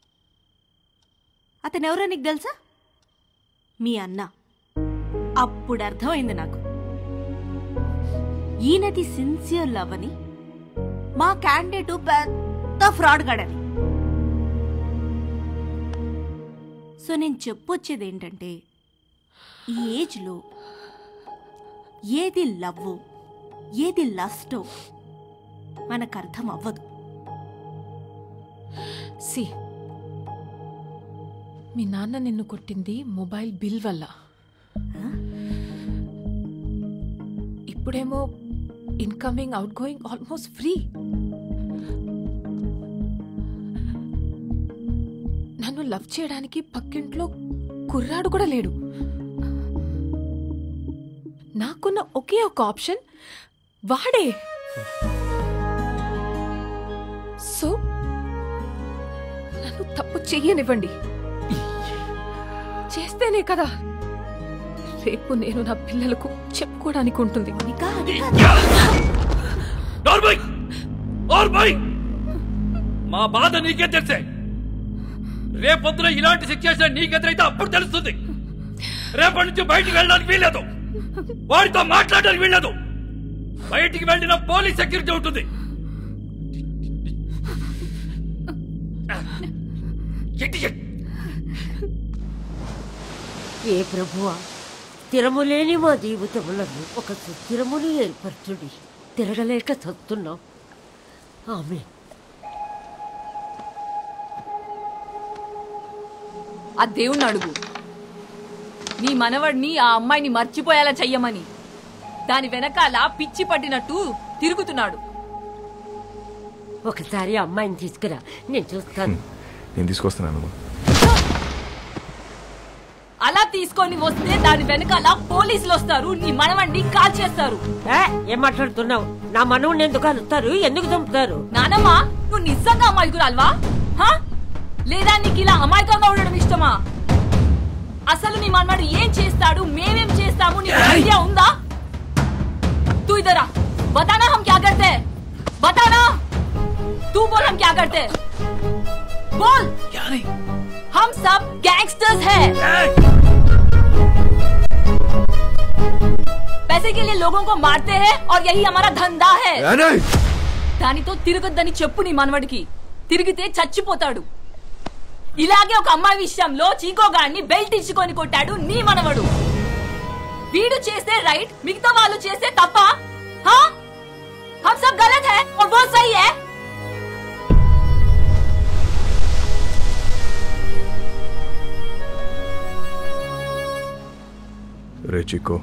అతనెవరో నీకు తెలుసా మీ అన్న అప్పుడు అర్థమైంది నాకు ఈయనది సిన్సియర్ లవ్ అని మా క్యాండిడేట్ పెద్ద ఫ్రాడ్ గడని సో నేను చెప్పొచ్చేది ఏంటంటే ఈ ఏజ్లో ఏది లవ్ ఏది లస్టో మనకు అర్థం అవ్వదు సి మీ నాన్న నిన్ను కొట్టింది మొబైల్ బిల్ వల్ల ఇప్పుడేమో incoming outgoing almost free నన్ను లవ్ చేయడానికి పక్కింట్లో కుర్రాడు కూడా లేడు నాకున్న ఒకే ఒక ఆప్షన్ వాడే సో నన్ను తప్పు చెయ్యనివ్వండి చేస్తేనే కదా రేపు నేను నా పిల్లలకు చెప్పుకోవడానికి ఉంటుంది నార్మల్ నార్మల్ మా బాధ నీకే తెలిసే రేపొద్దున ఇలాంటి సిచ్యువేషన్ నీకెదురైతే అప్పుడు తెలుస్తుంది రేపటి నుంచి బయటికి వెళ్ళడానికి వీల్లేదు వాడితో మాట్లాడడానికి వీల్లేదు బయటికి వెళ్ళిన పోలీస్ సెక్యూరిటీ ఉంటుంది Idiot. ఏ ప్రభువా స్థిరములేని మా జీవితములను ఒక సుస్థిరముని ఏర్పరచుడి తిరగలేక చస్తున్నాం ఆమె ఆ దేవుణ్ణి అడుగు నీ మనవడిని ఆ అమ్మాయిని మర్చిపోయేలా చెయ్యమని దాని వెనకాల పిచ్చి పట్టినట్టు తిరుగుతున్నాడు ఒకసారి ఆ అమ్మాయిని తీసుకురా నేను చూస్తాను నేను తీసుకొస్తున్నాను అలా తీసుకొని వస్తే దాని వెనకాల పోలీసులు వస్తారు నీ మనవడిని కాల్ చేస్తారు ఏ, ఏం మాట్లాడుతున్నావు నా మనవుని ఎందుకు కలుస్తారు ఎందుకు చంపుతారు నానమ్మ నువ్వు నిజంగా అమాయకురాల్వా హా? లేదా నీకు ఇలా అమాయకంగా ఉండడం ఇష్టమా అసలు నీ మనవాడు ఏం చేస్తాడు మేమేం చేస్తాము నీకు ఐడియా ఉందా तू इधर आ बताना हम क्या करते हैं बताना तू बोल हम क्या करते हैं बोल हम सब गैंगस्टर्स हैं पैसे के लिए लोगों को मारते हैं और यही हमारा धंधा है దానితో తిరగొద్దని చెప్పు నీ మనవడికి తిరిగితే చచ్చిపోతాడు ఇలాగే ఒక అమ్మాయి విషయంలో చీకోగాడిని బెల్ట్ ఇచ్చుకొని కొట్టాడు నీ మనవడు వీడు చేస్తే రైట్ మిగతా వాళ్ళు చేస్తే తప్ప హా हम सब गलत है और वो सही है రే చిక్కో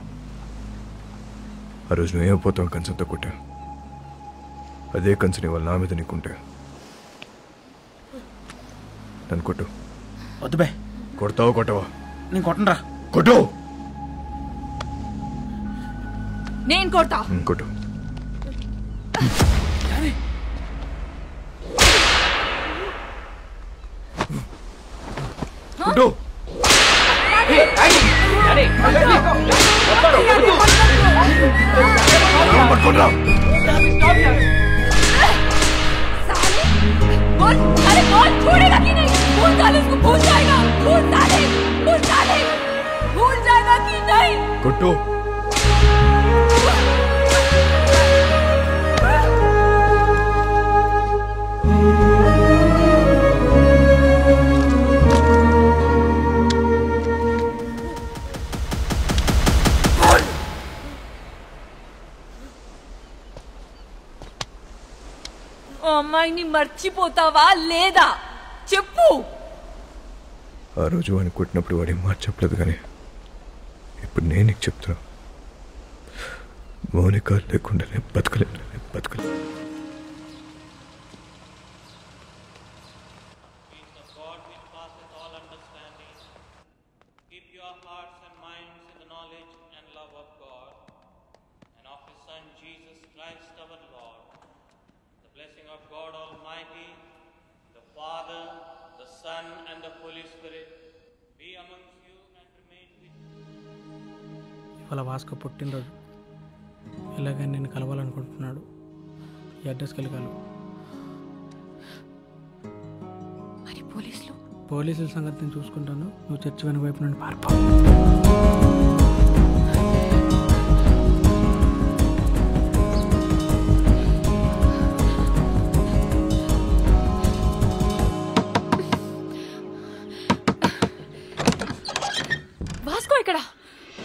ఆ రోజు నువ్వు ఏమైపోతావు కంచంతో కొట్టా అదే కంచని వాళ్ళ నా మీద నీకుంటే నన్ను కొట్టు వద్దు బే కొడతావా కొట్టవా నేను కొట్టనరా కొట్టు నేను కొడతా ఉమ్, కొట్టు కొట్టు बोल अरे बोल छोड़ेगा कि नहीं भूल साले उसको भूल जाएगा भूल साले भूल साले भूल जाएगा कि नहीं కొట్టు ఓ అమ్మాయిని మర్చిపోతావా లేదా చెప్పు ఆ రోజు వాడిని కొట్టినప్పుడు వాడి మాట చెప్పలేదు కానీ ఇప్పుడు నేను నీకు చెప్తున్నా మౌనిక లేకుండా నేను బతకలేను నేను బతకలేను Keep your hearts and minds in the knowledge and love of God and of His Son Jesus Christ our Lord. The blessing of God Almighty, the Father, the Son, and the Holy Spirit be amongst you and remain with you. ఇవాళ Vasco పుట్టినరోజు ఎలాగైనా నేను కలవాలనుకుంటున్నాడు ఈ అడ్రస్కి వెళ్ళి కలవు మరి పోలీసులు పోలీసుల సంగతి నేను చూసుకుంటాను నువ్వు చర్చి వెనుక వైపు నుండి పారిపో వాస్కో ఇక్కడ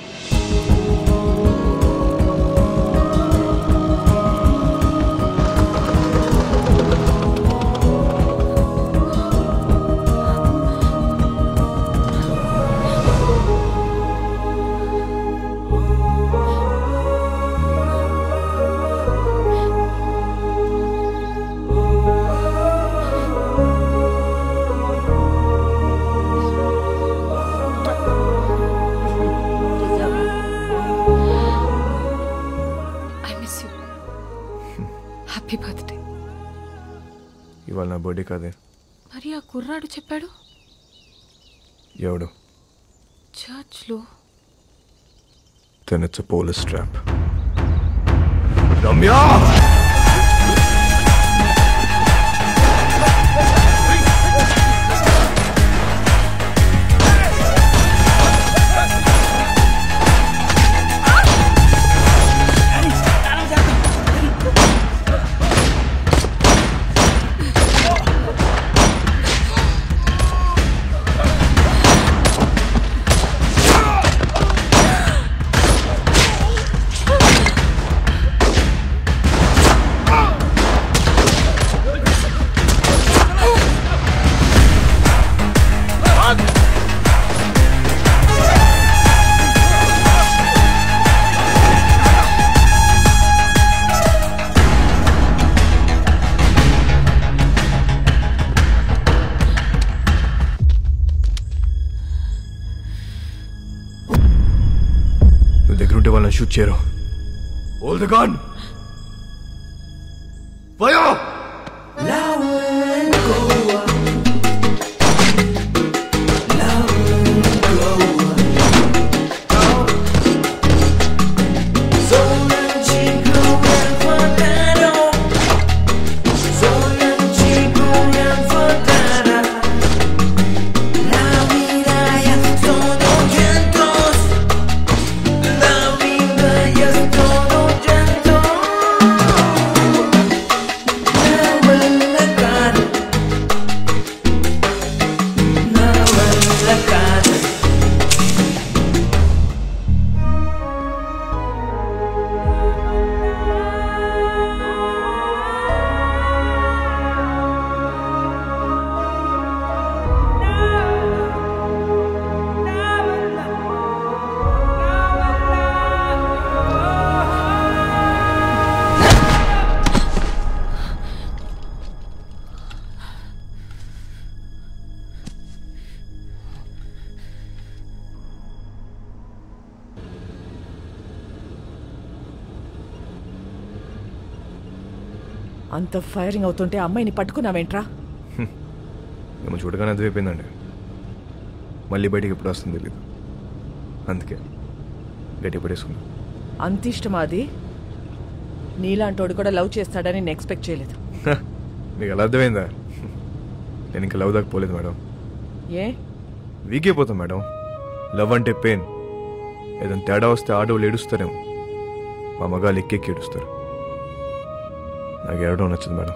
బర్త్డే కాదే మరి ఆ కుర్రాడు చెప్పాడు ఎవడు చర్చ్లో then it's a police trap. Ramya నువ్వు దగ్గర ఉంటే వాళ్ళని షూట్ చేయరు ఓల్ ద గన్ ఫైర్ అంత ఫైరింగ్ అవుతుంటే అమ్మాయిని పట్టుకున్నావేంట్రా మేము చూడగానే అర్థమైపోయిందండి మళ్ళీ బయటికి ఎప్పుడు వస్తుంది తెలీదు అందుకే గట్టి పడేసుకున్నాం అంత ఇష్టమా అది నీలాంటోడు కూడా లవ్ చేస్తాడని నేను ఎక్స్పెక్ట్ చేయలేదు హ, మీకు ఎలా అర్థమైందా నేను ఇంకా లవ్ దాకా పోలేదు మేడం ఏ వీక్ అయిపోతాం మేడం లవ్ అంటే పెయిన్ ఏదైనా తేడా వస్తే ఆడవాళ్ళు ఏడుస్తారేమో మా మగాళ్ళు ఎక్కెక్కి ఏడుస్తారు నాకు ఏడవడం నచ్చదు మేడం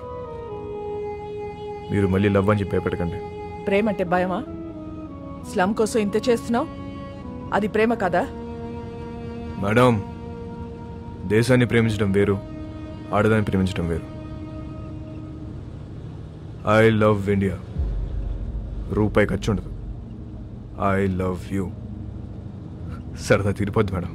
మీరు మళ్ళీ లవ్ అని చెప్పి భయపెట్టకండి ప్రేమ అంటే భయమా స్లమ్ కోసం ఇంత చేస్తున్నావు అది ప్రేమ కదా మేడం దేశాన్ని ప్రేమించడం వేరు ఆడదాన్ని ప్రేమించడం వేరు ఐ లవ్ ఇండియా రూపాయి ఖర్చు ఉండదు ఐ లవ్ యూ సరదా తీరిపోద్ది మేడం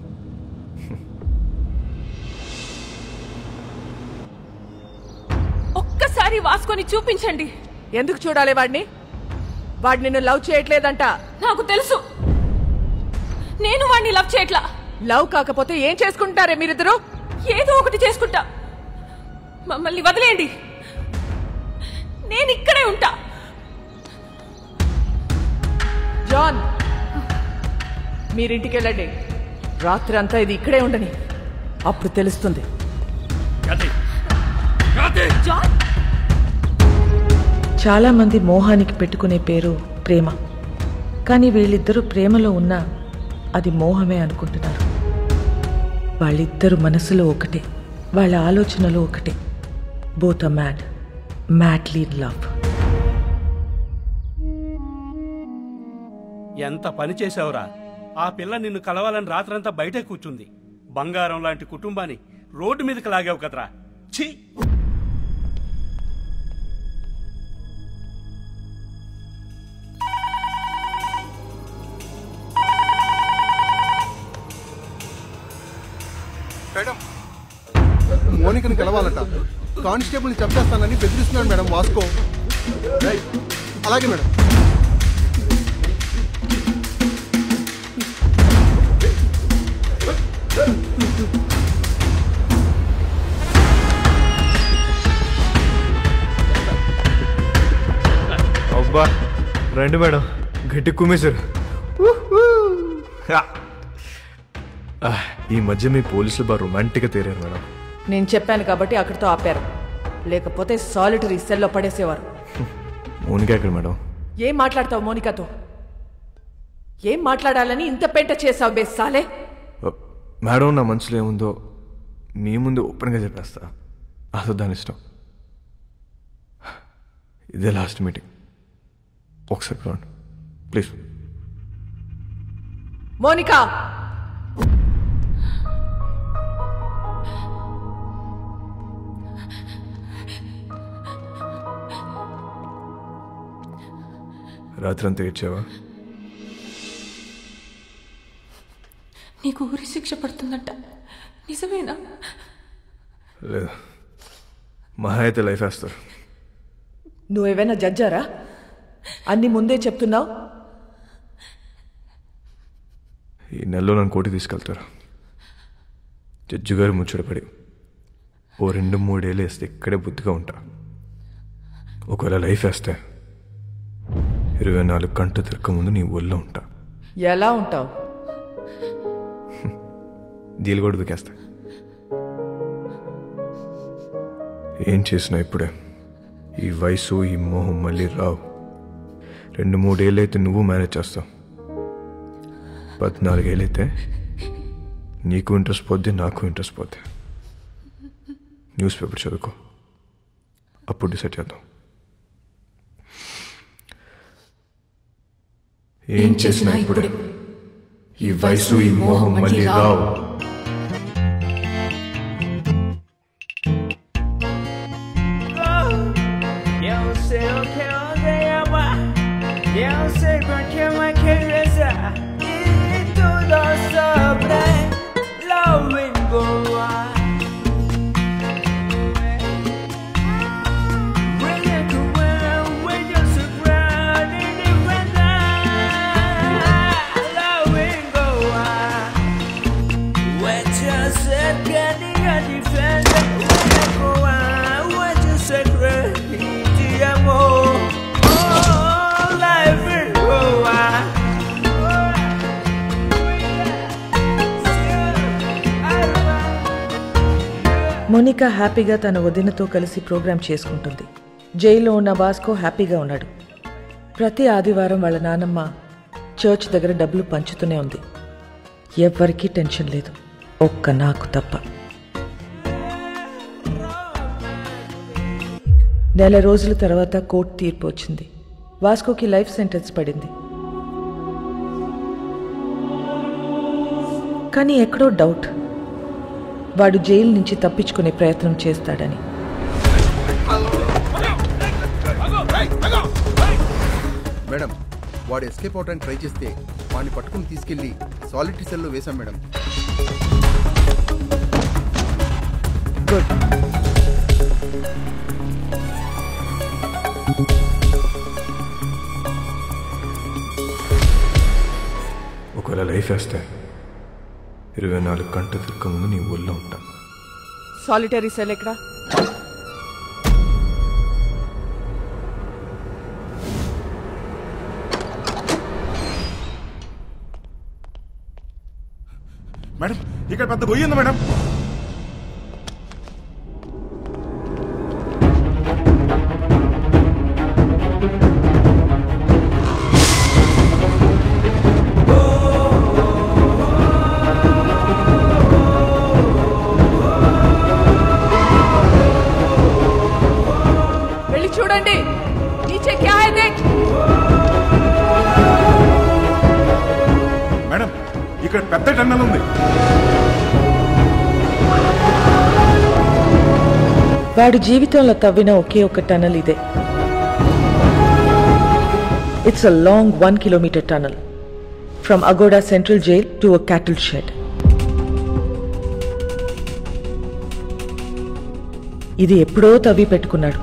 ఒక్కసారి వాసుకొని చూపించండి ఎందుకు చూడాలి వాడిని వాడు నిన్ను లవ్ చేయట్లేదంట నాకు తెలుసు నేను వాడిని లవ్ చేయట్లా లవ్ కాకపోతే ఏం చేసుకుంటారే మీరిద్దరు ఏదో ఒకటి చేసుకుంటా మమ్మల్ని వదిలేయండి నేను ఇక్కడే ఉంటా జాన్ మీరింటికి వెళ్ళండి రాత్రి అంతా ఇది ఇక్కడే ఉండని అప్పుడు తెలుస్తుంది జాన్ చాలా మంది మోహానికి పెట్టుకునే పేరు ప్రేమ కానీ వీళ్ళిద్దరూ ప్రేమలో ఉన్నా అది మోహమే అనుకుంటున్నారు వాళ్ళిద్దరు మనసులో ఒకటే వాళ్ళ ఆలోచనలో ఒకటే both a mad madly love ఎంత పని చేశావురా ఆ పిల్ల నిన్ను కలవాలని రాత్రంతా బయటే కూర్చుంది బంగారం లాంటి కుటుంబాన్ని రోడ్డు మీదకి లాగావు కదరా ఛీ మేడం మోనికని కలవాలట కానిస్టేబుల్ని చంపేస్తానని బెదిరిస్తున్నాడు మేడం వాస్కో రైట్ అలాగే మేడం రండి మేడం గట్టి కుమ్మేశారు ఆ, ఈ మధ్య మీ పోలీసులు బాగా రొమాంటిక్గా తేరారు మేడం నేను చెప్పాను కాబట్టి అక్కడితో ఆపారు లేకపోతే సాలిటరీ సెల్లో పడేసేవారు మౌనిక ఎక్కడ మేడం ఏం మాట్లాడతావు మోనికాతో ఏం మాట్లాడాలని ఇంత పెంట చేసావు బే సాలే మేడం నా మనసులో ఏముందో మీ ముందు ఓపెన్గా చెప్పేస్తా అసలు దాని ఇష్టం ఇదే లాస్ట్ మీటింగ్ ఒకసారి చూడండి ప్లీజ్ మోనికా రాత్రి అంతా ఏడ్చావా నీకు ఊరి శిక్ష పడుతుందంట నిజమేనా లేదు మహా అయితే లైఫ్ వేస్తారు నువ్వేమైనా జడ్జారా అన్ని ముందే చెప్తున్నావు ఈ నెలలో నన్ను కోటి తీసుకెళ్తారు జడ్జి గారు ముచ్చటపడి ఓ రెండు మూడేళ్ళు వేస్తే ఇక్కడే బుద్ధిగా ఉంటా ఒకవేళ లైఫ్ వేస్తే ఇరవై నాలుగు గంటలు తిరగక ముందు నీ ఒళ్ళో ఉంటా ఎలా ఉంటావు దీలు కూడా దుకేస్తా ఏం చేసినా ఇప్పుడే ఈ వయసు ఈ మోహం మళ్ళీ రావు రెండు మూడేళ్ళు అయితే నువ్వు మేనేజ్ చేస్తావు పద్నాలుగేళ్ళైతే నీకు ఇంట్రెస్ట్ పోద్ది నాకు ఇంట్రెస్ట్ పోద్ది న్యూస్ పేపర్ చదువుకో అప్పుడు డిసైడ్ చేద్దాం ఏం చేసినా ఇప్పుడే ఈ వయసు ఈ మోహం మళ్ళీ రావు Eu sei o que eu dei amar Eu sei porque me quieres Y todo sobre lo vengo a Monika హ్యాపీగా తన వదినతో కలిసి ప్రోగ్రాం చేసుకుంటుంది జైల్లో ఉన్న వాస్కో హ్యాపీగా ఉన్నాడు ప్రతి ఆదివారం వాళ్ళ నానమ్మ చర్చ్ దగ్గర డబ్బులు పంచుతూనే ఉంది ఎవ్వరికీ టెన్షన్ లేదు ఒక్క నాకు తప్ప నెల రోజుల తర్వాత కోర్టు తీర్పు వచ్చింది వాస్కోకి లైఫ్ సెంటెన్స్ పడింది కానీ ఎక్కడో డౌట్ వాడు జైలు నుంచి తప్పించుకునే ప్రయత్నం చేస్తాడని మేడం వాడు ఎస్కేప్ అవడానికి ట్రై చేస్తే వాడిని పట్టుకుని తీసుకెళ్లి సాలిటరీ సెల్లో వేశాం మేడం గుడ్ ఒకవేళ లైఫ్ వేస్తే ఇరవై నాలుగు గంటలు తిరగక ముందు నీ ఊళ్ళో ఉంటా సాలిటరీ సెల్ ఎక్కడ మేడం ఇక్కడ పెద్ద గొయ్యి ఉంది మేడం వెళ్ళి చూడండి నీచే క్యా హై దేఖ్ మేడం ఇక్కడ పెద్ద టన్నల్ ఉంది వాడు జీవితంలో తవ్విన ఒకే ఒక టనల్ ఇదే it's a long one kilometre tunnel from Aguada central jail to a cattle shed ఇది ఎప్పుడో తవ్వి పెట్టుకున్నాడు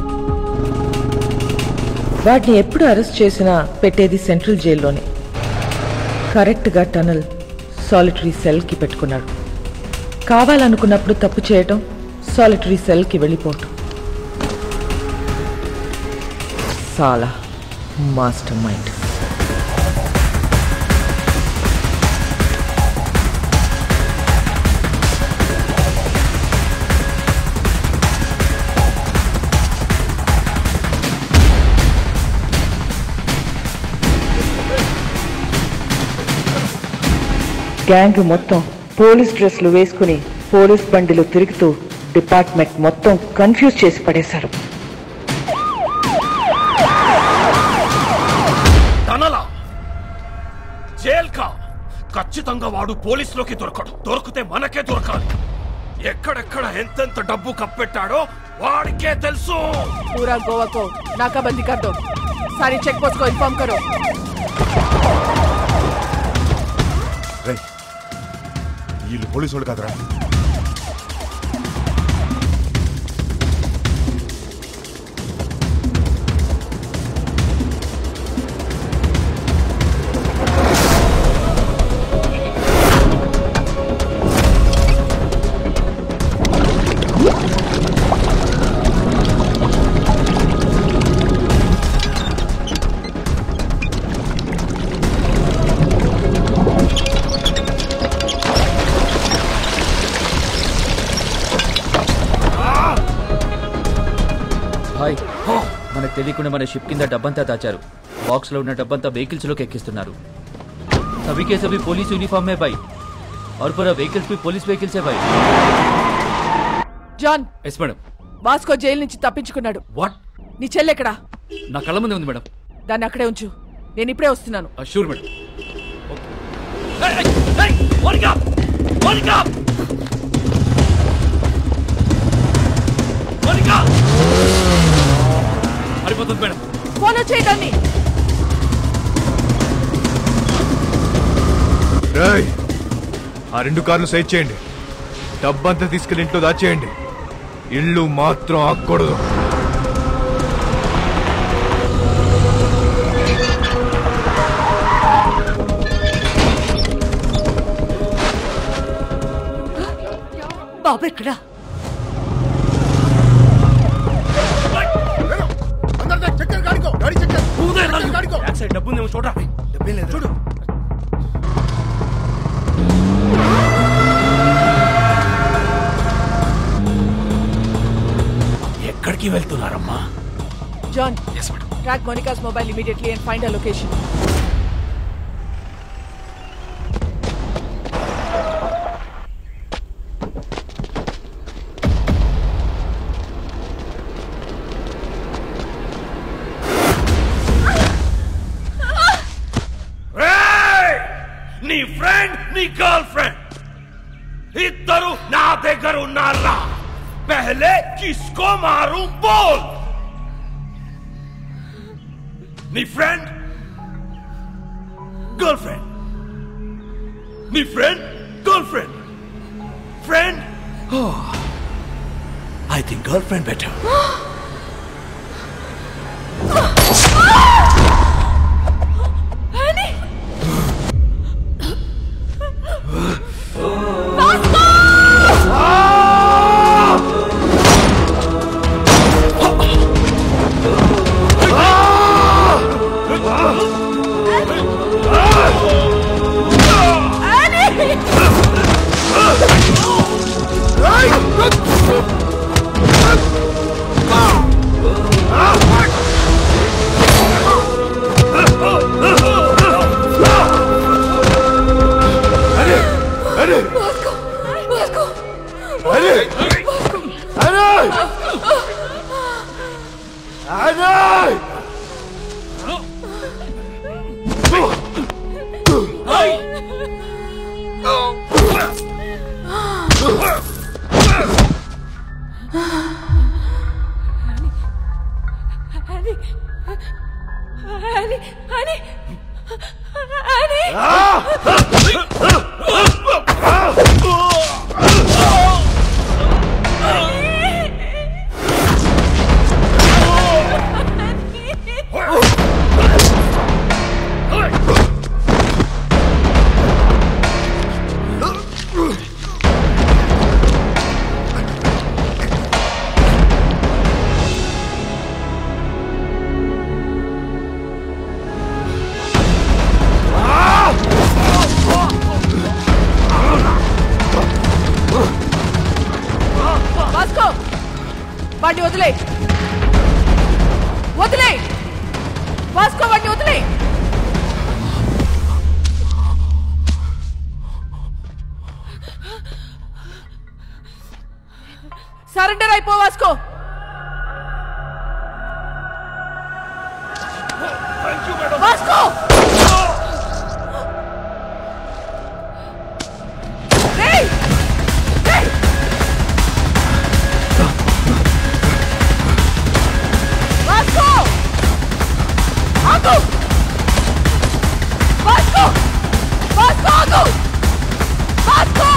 వాటిని ఎప్పుడు అరెస్ట్ చేసినా పెట్టేది సెంట్రల్ జైల్లోనే కరెక్ట్గా టనల్ సాలిటరీ సెల్కి పెట్టుకున్నాడు కావాలనుకున్నప్పుడు తప్పు చేయటం సాలిటరీ సెల్కి వెళ్ళిపోవటం సాలా మాస్టర్ మైండ్ గ్యాంగ్ మొత్తం పోలీస్ డ్రెస్లు వేసుకుని పోలీస్ బండిలో తిరుగుతూ డిపార్ట్మెంట్ మొత్తం కన్ఫ్యూజ్ చేసి పడేశారు తనలా జైల్కా ఖచ్చితంగా వాడు పోలీసులోకి దొరకడు దొరికితే మనకే దొరకాలి ఎక్కడెక్కడ ఎంతెంత డబ్బు కప్పెట్టాడో వాడికే తెలుసు पूरा गोवा को नाकाबंदी कर दो सारी चेक पोस्ट को इन्फॉर्म करो రేయ్, వీళ్ళు పోలీసు వాళ్ళు కదరా హాయ్ మనకు తెలియకుండా మన షిప్ కింద డబ్బంతా దాచారు బాక్స్ లో ఉన్న డబ్బంతా వెహికల్స్ లోకి ఎక్కిస్తున్నారు सभी के सभी पुलिस यूनिफॉर्म में भाई और पूरा व्हीकल्स भी पुलिस व्हीकल्स है भाई John yes madam Vasco jail నుంచి తప్పించుకున్నాడు వాట్ నీ చెల్లెక్కడా నా కళ్ళ ముందే ఉంది మేడం దాన్ని అక్కడే ఉంచు నేను ఇప్పుడే వస్తున్నాను sure madam Monica Monica Monica పడిపోతుంది మేడం ఫాలో చేయడాన్ని రేయ్, ఆ రెండు కార్లు సైడ్ చేయండి డబ్బంతా తీసుకెళ్ళి ఇంట్లో దాచేయండి ఇల్లు మాత్రం ఆక్కూడదు బాబు ఎక్కడా బ్యాక్ సైడ్ డబ్బు ఉందేమో చూడరా డబ్బే లేదు చూడు ఎక్కడికి వెళ్తున్నారమ్మా John track Monica's mobile immediately and find a location రేయ్! నీ ఫ్రెండ్ నీ గర్ల్ ఫ్రెండ్ ఇద్దరు నా దగ్గర ఉన్నారా పహలే కిస్కో మారు బోల్ నీ ఫ్రెండ్ గర్ల్ ఫ్రెండ్ నీ friend girl friend friend I think girl friend better Annie! Annie! Annie! Annie! వాడిని వదిలే వదిలే వాస్కో వాడిని వదిలే సరెండర్ అయిపో వాస్కో వాస్కో రేయ్! రేయ్! వాస్కో ఆగు వాస్కో వాస్కో ఆగు Vasco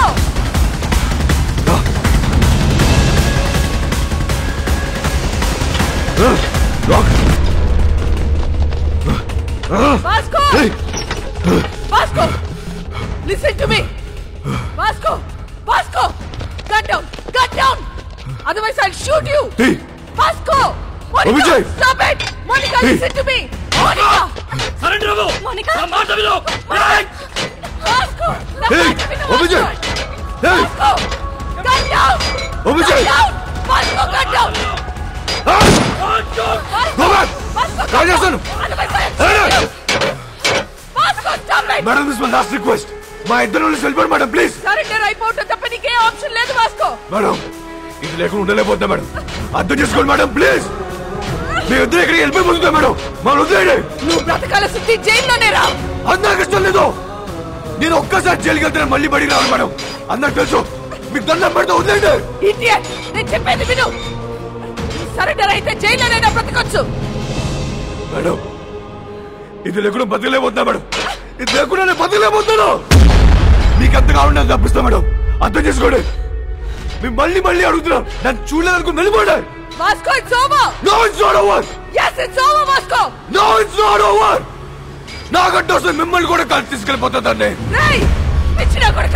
Vasco! Vasco! Listen to me! Vasco! Vasco! Gun down! Gun down! Otherwise I'll shoot you! Hey! Vasco! Monica! Vijay! Stop it! Monica, Hey! listen to me! Monica! Surrender అవ్వు Monica! నా మాట విను Vasco! నా Hey! మాట విను, ఓ Vijay! Vasco! Hey! Vasco! Gun down! ఓ Vijay! Gun down! Vasco, gun down! Vasco! Vasco, call gun చేస్తాను. down! Otherwise I'll shoot you! Vasco, stop it! Madam this my last request మా ఇద్దరు నుంచి వెళ్ళిపోండి మేడం ప్లీజ్ సరెండర్ అయిపోవటం తప్ప నీకే ఆప్షన్ లేదు వాస్కో మేడం ఇది లేకుండా ఉండలేకపోతున్నా మేడం అర్థం చేసుకోండి మేడం ప్లీజ్ మీ ఇద్దరు ఇక్కడికి వెళ్ళిపోయి మేడం మనం వదిలేయండి నువ్వు బ్రతకాల శుద్ధి జైల్లోనే రా అది నాకు ఇష్టం లేదు నేను ఒక్కసారి జైలుకి వెళ్తే మళ్ళీ బడికి రావాలి మేడం అందరికి తెలుసు మీకు దండం పెడితే వదిలేండి ఇడియట్ నేను చెప్పేది విను సరెండర్ అయితే జైల్లోనైనా బ్రతకొచ్చు మేడం ఇది లేకుండా బతకలేకపోతున్నా మేడం ఇది లేకుండా నేను బతకలేకపోతున్నాను మీకు ఎంత కావాలి నాకు తప్పిస్తా మేడం అర్థం చేసుకోండి మేము మళ్ళీ మళ్ళీ అడుగుతున్నాం నన్ను చూడలేదనుకుని వెళ్ళిపోండి Vasco it's over no it's not over yes it's over Vasco no it's not over నాకంటే వస్తే మిమ్మల్ని కూడా కలిసి తీసుకెళ్ళిపోతుందండి రేయ్ పిచ్చినా కొడక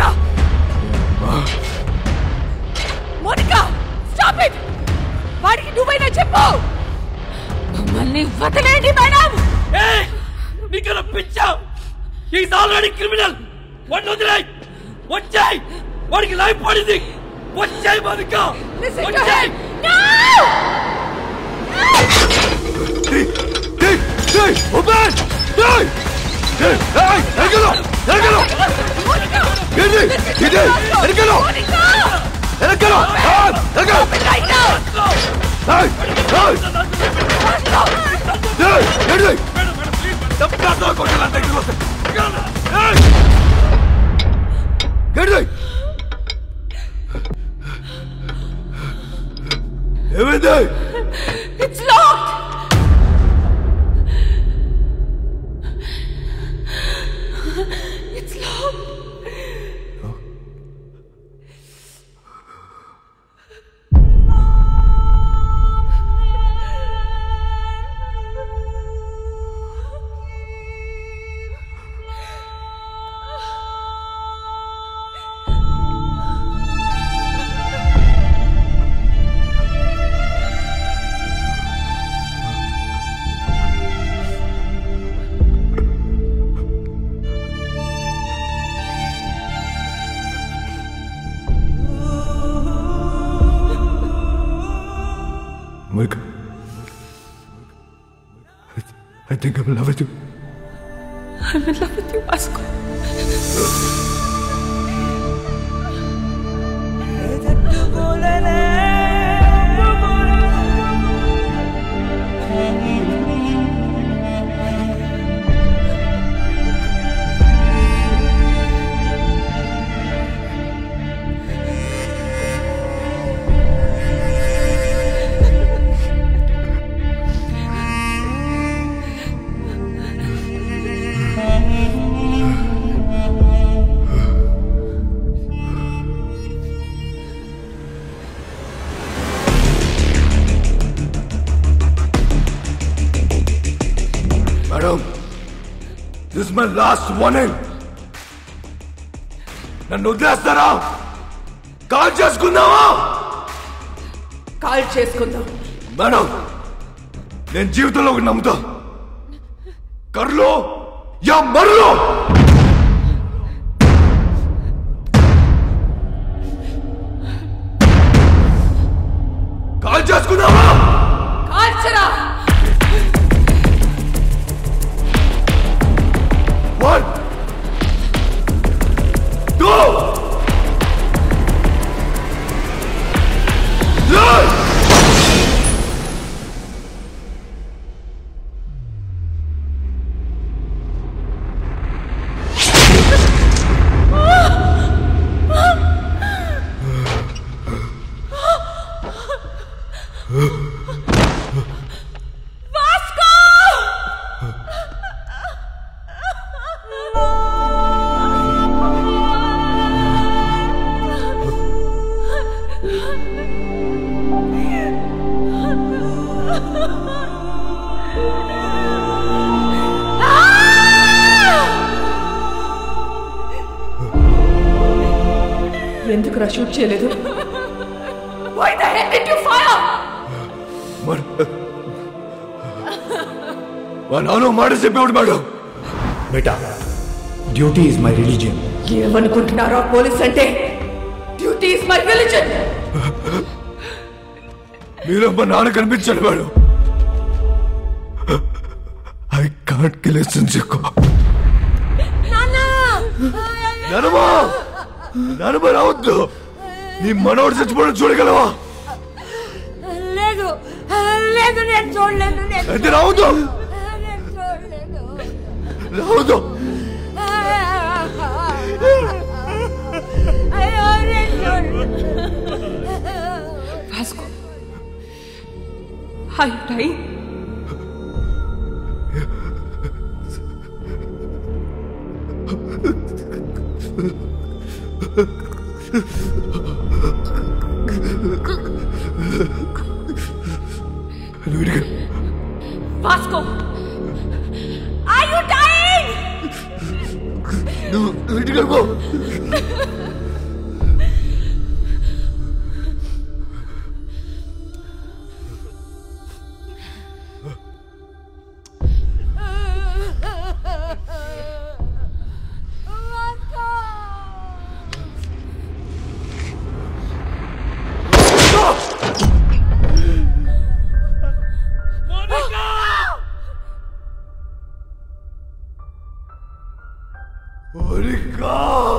మోనికా స్టాప్ ఇట్ వాడికి నువ్వైనా చెప్పు మమ్మల్ని వదిలేండి మేడం నీకన్నా పిచ్చా ఈస్ ఆల్రెడీ క్రిమినల్ వాడిని వదిలేయ్ వచ్చాయి వాడికి లైఫ్ పడింది వచ్చాయి మధుక Listen to వచ్చాయి Hey, open! Hey! Hey, hey, ఎరగలో! ఎరగలో! ఏంటి? ఇది! ఎరగలో! ఎరగలో! Ah, ఎరగలో! Hey! Hey! Hey, ఏంటి? దెబ్బతో కొట్టాలంటే ఇక్కడ వస్తే. Hey! ఏంటి? ఏమైంది it's locked it's locked Monica. I think I'm in love with you. I'm in love with you, Vasco. Madam this my last warning నన్ను వదిలేస్తారా కాల్ చేసుకుందామా కాల్ చేసుకుందాం మేడం నేను జీవితంలో ఒకటి నమ్ముతా కర్లో యా మర్లో కాల్ చేసుకుందామా ఎందుకు రా షూట్ చేయలేదు Why the hell did you fire? మరి మా నాన్న మాట చెప్పేవాడు మేడం బేటా డ్యూటీ ఈజ్ మై రిలీజియన్ ఏమనుకుంటున్నారా పోలీస్ అంటే డ్యూటీ ఇస్ మై రిలీజన్ మీరు మా నాన్న కనిపించాడు మేడం ఐ కాంట్ కిల్ చెక్కు ననమా ననమ రావద్దు నీ మనోడు చచ్చిపోవడం చూడగలవా లేదు లేదు నేను చూడలేను నేను అయితే రావద్దు రావద్దు అయ్యో నేను చూడలేను Vasco. Are you dying? Vasco! Are you dying? నువ్వు ఇంటికి వెళ్ళిపో మోనికా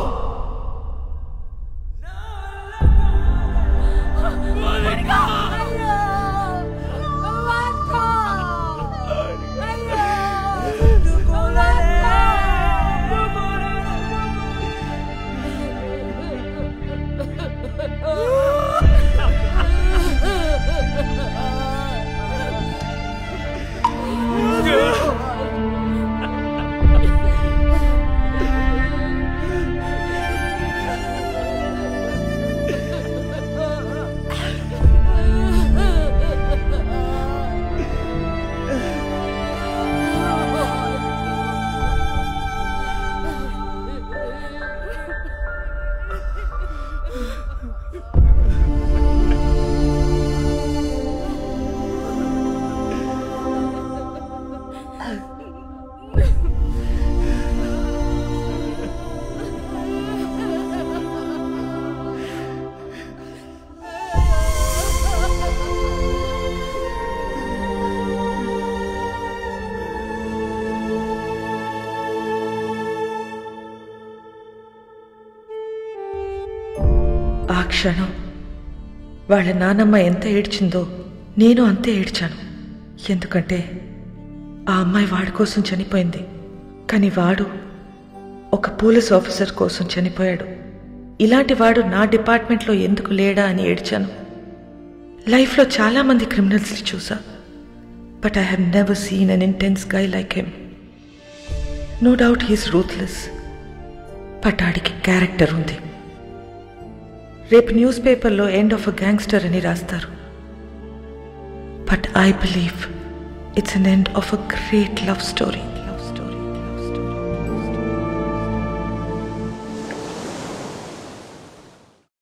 ఆ క్షణం వాళ్ళ నానమ్మ ఎంత ఏడ్చిందో నేను అంతే ఏడ్చాను ఎందుకంటే ఆ అమ్మాయి వాడి కోసం చనిపోయింది కానీ వాడు ఒక పోలీస్ ఆఫీసర్ కోసం చనిపోయాడు ఇలాంటి వాడు నా డిపార్ట్మెంట్లో ఎందుకు లేడా అని ఏడ్చాను లైఫ్లో చాలామంది క్రిమినల్స్ని చూసా but I have never seen an intense guy like him no doubt he's ruthless but ఆడికి క్యారెక్టర్ ఉంది రేపు న్యూస్ పేపర్లో ఎండ్ ఆఫ్ అ గ్యాంగ్స్టర్ అని రాస్తారు but I believe it's an end of a great love story